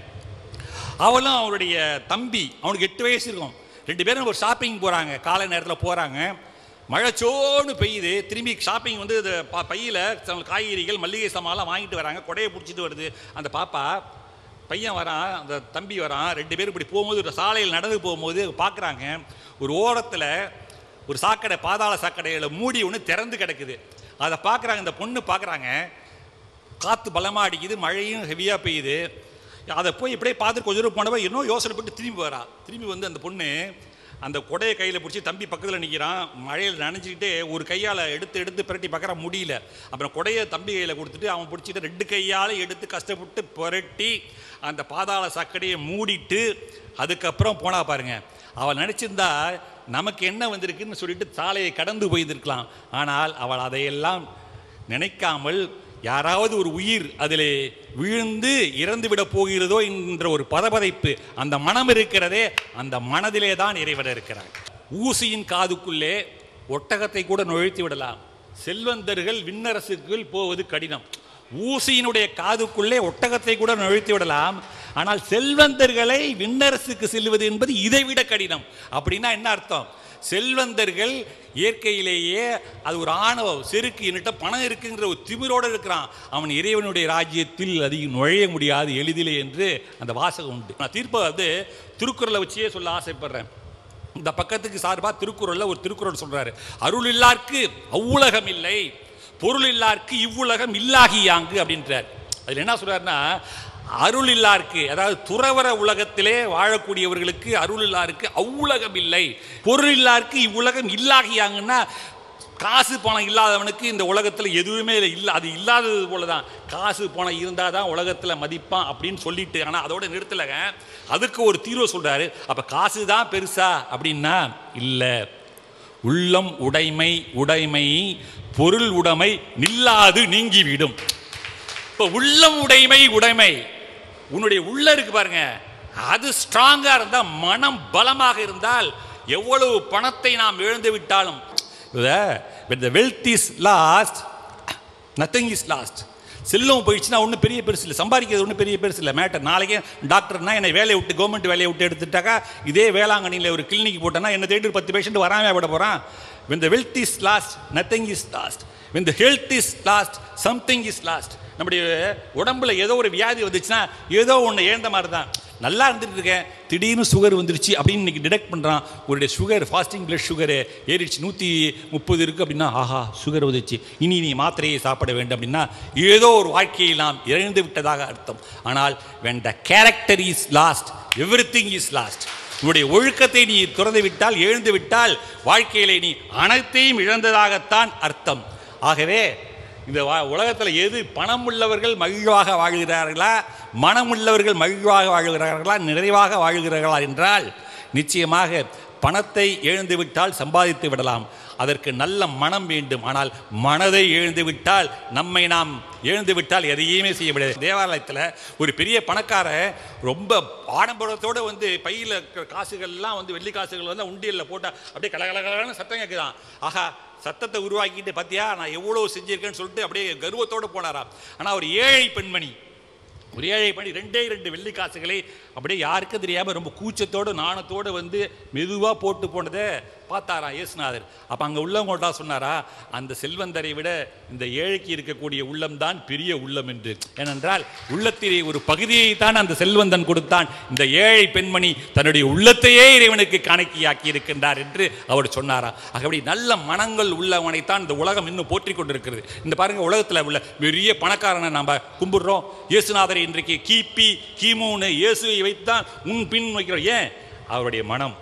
அவளும் அவருடைய தம்பி அவனுக்கு எட்டு வயசு இருக்கும் ரெண்டு பேரும் ஒரு ஷாப்பிங் போகிறாங்க காலை நேரத்தில் போகிறாங்க மழை சோன்னு பெய்யுது திரும்பி ஷாப்பிங் வந்து இது ப- பையில சில காய்கறிகள் மல்லிகை சாமான்லாம் வாங்கிட்டு வராங்க கொடையை பிடிச்சிட்டு வருது அந்த பாப்பா பையன் வரான் அந்த தம்பி வரான் ரெண்டு பேரும் இப்படி போகும்போது ஒரு சாலையில் நடந்து போகும்போது பார்க்குறாங்க ஒரு ஓரத்தில் ஒரு சாக்கடை பாதாள சாக்கடையில் மூடி ஒன்று திறந்து கிடக்குது அதை பார்க்குறாங்க இந்த பொண்ணு பார்க்குறாங்க காற்று பலமாக அடிக்குது மழையும் ஹெவியாக பெய்யுது அதை போய் இப்படியே பார்த்துட்டு கொஞ்ச தூரம் போனவ இன்னும் யோசனை போட்டு திரும்பி வரா திரும்பி வந்து அந்த பொண்ணு அந்த கொடையை கையில் பிடிச்சி தம்பி பக்கத்தில் நிற்கிறான் மழையில் நனைஞ்சிக்கிட்டே ஒரு கையால் எடுத்து எடுத்து பிரட்டி பார்க்குற முடியல அப்புறம் கொடையை தம்பி கையில் கொடுத்துட்டு அவன் பிடிச்சிட்டு ரெண்டு கையால் எடுத்து கஷ்டப்பட்டு புரட்டி அந்த பாதாள சாக்கடையை மூடிட்டு அதுக்கப்புறம் போனா பாருங்க அவள் நினச்சிருந்தா நமக்கு என்ன வந்திருக்குன்னு சொல்லிட்டு சாலையை கடந்து போயிருந்திருக்கலாம் ஆனால் அவள் அதையெல்லாம் நினைக்காமல் யாராவது ஒரு உயிர் அதிலே விழுந்து இறந்து விட போகிறதோ என்ற ஒரு பதபதைப்பு அந்த மனம் இருக்கிறதே அந்த மனதிலே தான் இறைவன் இருக்கிறார் ஊசியின் காதுக்குள்ளே ஒட்டகத்தை கூட நுழைத்து விடலாம் செல்வந்தர்கள் விண்ணரசுக்குள் போவது கடினம் ஊசியினுடைய காதுக்குள்ளே ஒட்டகத்தை கூட நுழைத்து விடலாம் ஆனால் செல்வந்தர்களை விண்ணரசுக்கு செல்வது என்பது இதைவிட கடினம் அப்படின்னா என்ன அர்த்தம் செல்வந்தர்கள் இயற்கையிலேயே அது ஒரு ஆணவம் செருக்கு என்கிட்ட பணம் இருக்குங்கிற ஒரு திமிரோடு இருக்கிறான் அவன் இறைவனுடைய ராஜ்யத்தில் அதிகம் நுழைய முடியாது எளிதிலே என்று அந்த வாசகம் உண்டு நான் தீர்ப்பை வந்து திருக்குறளை வச்சே சொல்ல ஆசைப்படுறேன் இந்த பக்கத்துக்கு சார்பாக திருக்குறளில் ஒரு திருக்குறள் சொல்றாரு அருள் இல்லார்க்கு அவ்வுலகம் இல்லை பொருள் இல்லார்க்கு இவ்வுலகம் இல்லாகியாங்கு அப்படின்றார் அதில் என்ன சொல்றாருன்னா அருள் இல்லாருக்கு அதாவது துறவர உலகத்திலே வாழக்கூடியவர்களுக்கு அருள் இல்லாருக்கு அவ்வுலகம் இல்லை பொருள் இல்லாருக்கு இவ்வுலகம் இல்லாகியாங்கன்னா காசு பணம் இல்லாதவனுக்கு இந்த உலகத்தில் எதுவுமே இல்லை அது இல்லாதது போல தான் காசு பணம் இருந்தால் தான் உலகத்தில் மதிப்பான் அப்படின்னு சொல்லிட்டு ஆனால் அதோட நிறுத்தலைங்க அதுக்கு ஒரு தீர்வு சொல்கிறாரு அப்போ காசு தான் பெருசா அப்படின்னா இல்லை உள்ளம் உடைமை உடைமை பொருள் உடைமை நில்லாது நீங்கிவிடும் இப்போ உள்ளம் உடைமை உடைமை உன்னுடைய உள்ள இருக்கு பாருங்க அது ஸ்ட்ராங்கா இருந்தால் மனம் பலமாக இருந்தால் எவ்வளவு பணத்தை நாம் இழந்து விட்டாலும் when the wealth is lost nothing is lost செல்லம் போயிடுச்சுன்னா ஒன்றும் பெரிய பெருசு இல்லை சம்பாதிக்கிறது ஒன்றும் பெரிய பெருசு இல்லை மேட்டர் நாளைக்கே டாக்டர்னா என்னை வேலையை விட்டு கவர்மெண்ட் வேலையை விட்டு எடுத்துட்டாக்கா இதே வேளாங்கண்ணியில் ஒரு கிளினிக் போட்டேன்னா என்ன தேடி ஒரு பத்து பேஷண்ட் வராமல் விட போகிறான் when the wealth is lost nothing is lost when the health is lost something is lost நம்முடைய உடம்புல ஏதோ ஒரு வியாதி வந்துச்சுன்னா ஏதோ ஒன்று இழந்த மாதிரி தான் நல்லா இருந்துட்டு இருக்கேன் திடீர்னு சுகர் வந்துருச்சு அப்படின்னு இன்னைக்கு டிடெக்ட் பண்ணுறான் உங்களுடைய சுகர் ஃபாஸ்டிங் பிளட் சுகரு ஏறிடுச்சு நூற்றி முப்பது இருக்குது அப்படின்னா ஆஹா சுகர் வந்துச்சு இனி நீ மாத்திரையை சாப்பிட வேண்டும் அப்படின்னா ஏதோ ஒரு வாழ்க்கையை நாம் இழந்து விட்டதாக அர்த்தம் ஆனால் when the character is lost everything is lost உன்னுடைய ஒழுக்கத்தை நீ துறந்து விட்டால் எழுந்து விட்டால் வாழ்க்கையிலே நீ அனைத்தையும் இழந்ததாகத்தான் அர்த்தம் ஆகவே இந்த வா- உலகத்தில் எது பணம் உள்ளவர்கள் மகிழ்வாக வாழ்கிறார்களா மனம் உள்ளவர்கள் மகிழ்வாக வாழ்கிறார்களா நிறைவாக வாழ்கிறார்களா என்றால் நிச்சயமாக பணத்தை இழந்து விட்டால் சம்பாதித்து விடலாம் அதற்கு நல்ல மனம் வேண்டும் ஆனால் மனதை இழந்து விட்டால் நம்மை நாம் இழந்து விட்டால் எதையுமே செய்ய முடியாது தேவாலயத்தில் ஒரு பெரிய பணக்காரன் ரொம்ப ஆடம்பரத்தோடு வந்து பையில் இருக்கிற காசுகள்லாம் வந்து வெள்ளி காசுகள் வந்து உண்டியலில் போட்டால் அப்படியே கலகலகலன்னு சத்தம் கேட்குதான் ஆஹா சத்தத்தை உருவாக்கிட்டு பார்த்தியா நான் எவ்வளோ செஞ்சிருக்கேன்னு சொல்லிட்டு அப்படியே கர்வத்தோடு போனாராம் ஆனால் ஒரு ஏழை பெண்மணி ஒரு ஏழை பண்ணி ரெண்டே ரெண்டு வெள்ளி காசுகளை அப்படியே யாருக்கும் தெரியாமல் ரொம்ப கூச்சத்தோடு நாணத்தோடு வந்து மெதுவாக போட்டு போனதை பார்த்தாராம் இயேசுநாதர் அப்போ அங்கே உள்ளவங்கள்டா சொன்னாரா அந்த செல்வந்தரை விட இந்த ஏழைக்கு இருக்கக்கூடிய உள்ளம்தான் பெரிய உள்ளம் என்று ஏனென்றால் உள்ளத்திலே ஒரு பகுதியை தான் அந்த செல்வந்தன் கொடுத்தான் இந்த ஏழை பெண்மணி தன்னுடைய உள்ளத்தையே இறைவனுக்கு காணிக்கையாக்கி இருக்கின்றார் என்று அவர் சொன்னாராம் ஆகவே நல்ல மனங்கள் உள்ளவனைத்தான் இந்த உலகம் இன்னும் போற்றிக் கொண்டிருக்கிறது இந்த பாருங்க உலகத்தில் உள்ள பெரிய பணக்காரனை நம்ம கும்பிடுறோம் இயேசுநாதரை இன்றைக்கு கிபி கிமுன்னு இயேசுவை வைத்தான் உன் பின் வைக்கிறோம் ஏன் அவருடைய மனம்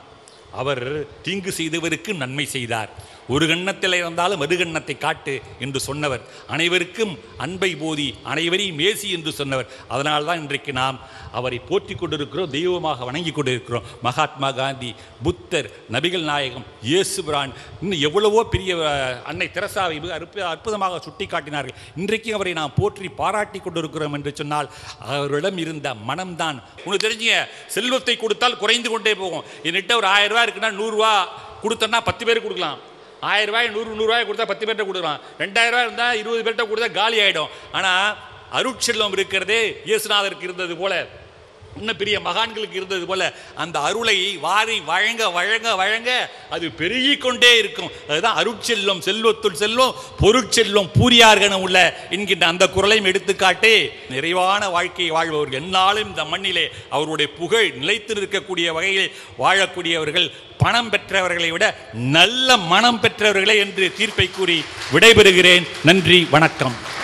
அவர் தீங்கு செய்தவருக்கு நன்மை செய்தார் ஒரு கண்ணத்தில் இருந்தாலும் மறு கண்ணத்தை காட்டு என்று சொன்னவர் அனைவருக்கும் அன்பை போதி அனைவரையும் மேசி என்று சொன்னவர் அதனால்தான் தான் இன்றைக்கு நாம் அவரை போற்றி கொண்டிருக்கிறோம் தெய்வமாக வணங்கி கொண்டிருக்கிறோம் மகாத்மா காந்தி புத்தர் நபிகள் நாயகம் இயேசுபிரான் இன்னும் எவ்வளவோ பெரிய அஹ், அன்னை தெரசாவை மிக அற்புத அற்புதமாக சுட்டி காட்டினார்கள் இன்றைக்கு அவரை நாம் போற்றி பாராட்டி கொண்டிருக்கிறோம் என்று சொன்னால் அவரிடம் இருந்த மனம்தான் உனக்கு தெரிஞ்சுங்க செல்வத்தை கொடுத்தால் குறைந்து கொண்டே போகும் என்கிட்ட ஒரு ஆயிரம் ரூபாய் இருக்குன்னா நூறுரூவா கொடுத்தோன்னா பத்து பேருக்கு கொடுக்கலாம் ஆயிரம் ரூபாய் நூறு நூறுரூவாய் கொடுத்தா பத்து பேர்கிட்ட கொடுக்கலாம் ரெண்டாயிரம் ரூபாய் இருந்தால் இருபது பேர்கிட்ட கொடுத்தா காலி ஆகிடும் ஆனால் அருட்செல்வம் இருக்கிறதே இயேசுநாதருக்கு இருந்தது போல இன்னும் பெரிய மகான்களுக்கு இருந்தது போல அந்த அருளை வாரி வழங்க வழங்க வழங்க அது பெருகி கொண்டே இருக்கும் அதுதான் அருட்செல்வம் செல்வத்துள் செல்வம் பொருட்செல்வம் பூரியார்கன உள்ள என்கின்ற அந்த குரலையும் எடுத்துக்காட்டி நிறைவான வாழ்க்கையை வாழ்பவர்கள் என்னாலும் இந்த மண்ணிலே அவருடைய புகழ் நிலைத்து நிற்கக்கூடிய வகையில் வாழக்கூடியவர்கள் பணம் பெற்றவர்களை விட நல்ல மனம் பெற்றவர்களே என்று தீர்ப்பை கூறி விடைபெறுகிறேன் நன்றி வணக்கம்